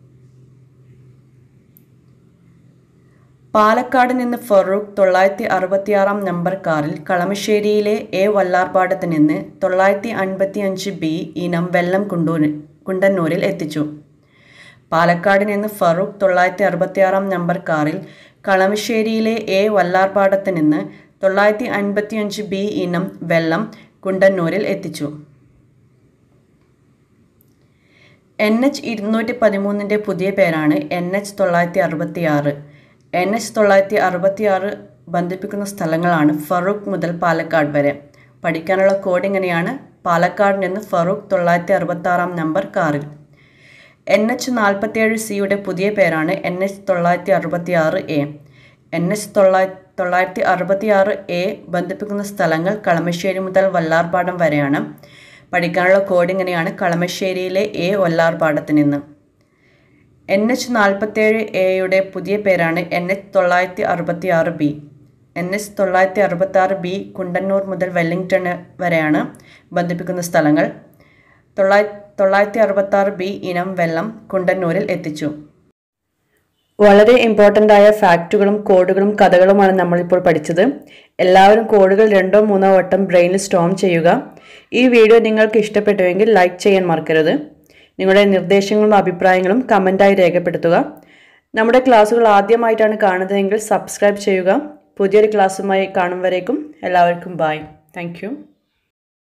പാലക്കാട് നിന്ന് ഫറൂഖ് തൊള്ളായിരത്തി അറുപത്തിയാറാം നമ്പർ കാറിൽ കളമശ്ശേരിയിലെ എ വല്ലാർപാടത്ത് നിന്ന് തൊള്ളായിരത്തി അൻപത്തി അഞ്ച് ബി ഇനം വെള്ളം കുണ്ടൂര് കുണ്ടന്നൂരിൽ എത്തിച്ചു പാലക്കാട് നിന്ന് ഫറൂഖ് തൊള്ളായിരത്തി അറുപത്തിയാറാം നമ്പർ കാറിൽ കളമശ്ശേരിയിലെ എ വല്ലാർപാടത്ത് നിന്ന് തൊള്ളായിരത്തി അൻപത്തി അഞ്ച് ബി ഇനം വെള്ളം കുണ്ടന്നൂരിൽ എത്തിച്ചു എൻ എച്ച് ഇരുന്നൂറ്റി പതിമൂന്നിൻ്റെ പുതിയ പേരാണ് എൻ എച്ച് തൊള്ളായിരത്തി അറുപത്തി ആറ് എൻ എച്ച് തൊള്ളായിരത്തി അറുപത്തി ആറ് ബന്ധിപ്പിക്കുന്ന സ്ഥലങ്ങളാണ് ഫറൂഖ് മുതൽ പാലക്കാട് വരെ പഠിക്കാനുള്ള കോഡ് ഇങ്ങനെയാണ് പാലക്കാട് നിന്ന് ഫറൂഖ് തൊള്ളായിരത്തി അറുപത്തി ആറാം നമ്പർ കാറിൽ എൻ എച്ച് നാൽപ്പത്തിയേഴ് സിയുടെ പുതിയ പേരാണ് എൻ എച്ച് തൊള്ളായിരത്തി അറുപത്തി ആറ് എ എൻ എച്ച് തൊള്ളായിരത്തി തൊള്ളായിരത്തി അറുപത്തി ആറ് എ ബന്ധിപ്പിക്കുന്ന സ്ഥലങ്ങൾ കളമശ്ശേരി മുതൽ വല്ലാർപാടം വരെയാണ് പഠിക്കാനുള്ള കോഡ് ഇങ്ങനെയാണ് കളമശ്ശേരിയിലെ എ വല്ലാർപാടത്ത് നിന്ന് എൻ എച്ച് നാൽപ്പത്തേഴ് എയുടെ പുതിയ പേരാണ് എൻ എച്ച് തൊള്ളായിരത്തി അറുപത്തി ആറ് ബി എൻ എച്ച് തൊള്ളായിരത്തി അറുപത്തി ആറ് ബി കുണ്ടന്നൂർ മുതൽ വെല്ലിംഗ്ടൺ വരെയാണ് ബന്ധിപ്പിക്കുന്ന സ്ഥലങ്ങൾ തൊള്ളായിരത്തി തൊള്ളായിരത്തി അറുപത്തി ആറ് ബി ഇനം വെള്ളം കുണ്ടന്നൂരിൽ എത്തിച്ചു വളരെ ഇമ്പോർട്ടൻ്റ് ആയ ഫാക്റ്റുകളും കോഡുകളും കഥകളുമാണ് നമ്മളിപ്പോൾ പഠിച്ചത് എല്ലാവരും കോഡുകൾ രണ്ടോ മൂന്നോ വട്ടം ബ്രെയിനിൽ സ്റ്റോം ചെയ്യുക ഈ വീഡിയോ നിങ്ങൾക്ക് ഇഷ്ടപ്പെട്ടുവെങ്കിൽ ലൈക്ക് ചെയ്യാൻ മറക്കരുത് നിങ്ങളുടെ നിർദ്ദേശങ്ങളും അഭിപ്രായങ്ങളും കമൻറ്റായി രേഖപ്പെടുത്തുക നമ്മുടെ ക്ലാസ്സുകൾ ആദ്യമായിട്ടാണ് കാണുന്നതെങ്കിൽ സബ്സ്ക്രൈബ് ചെയ്യുക പുതിയൊരു ക്ലാസ്സുമായി കാണും വരേക്കും എല്ലാവർക്കും ബായ് താങ്ക്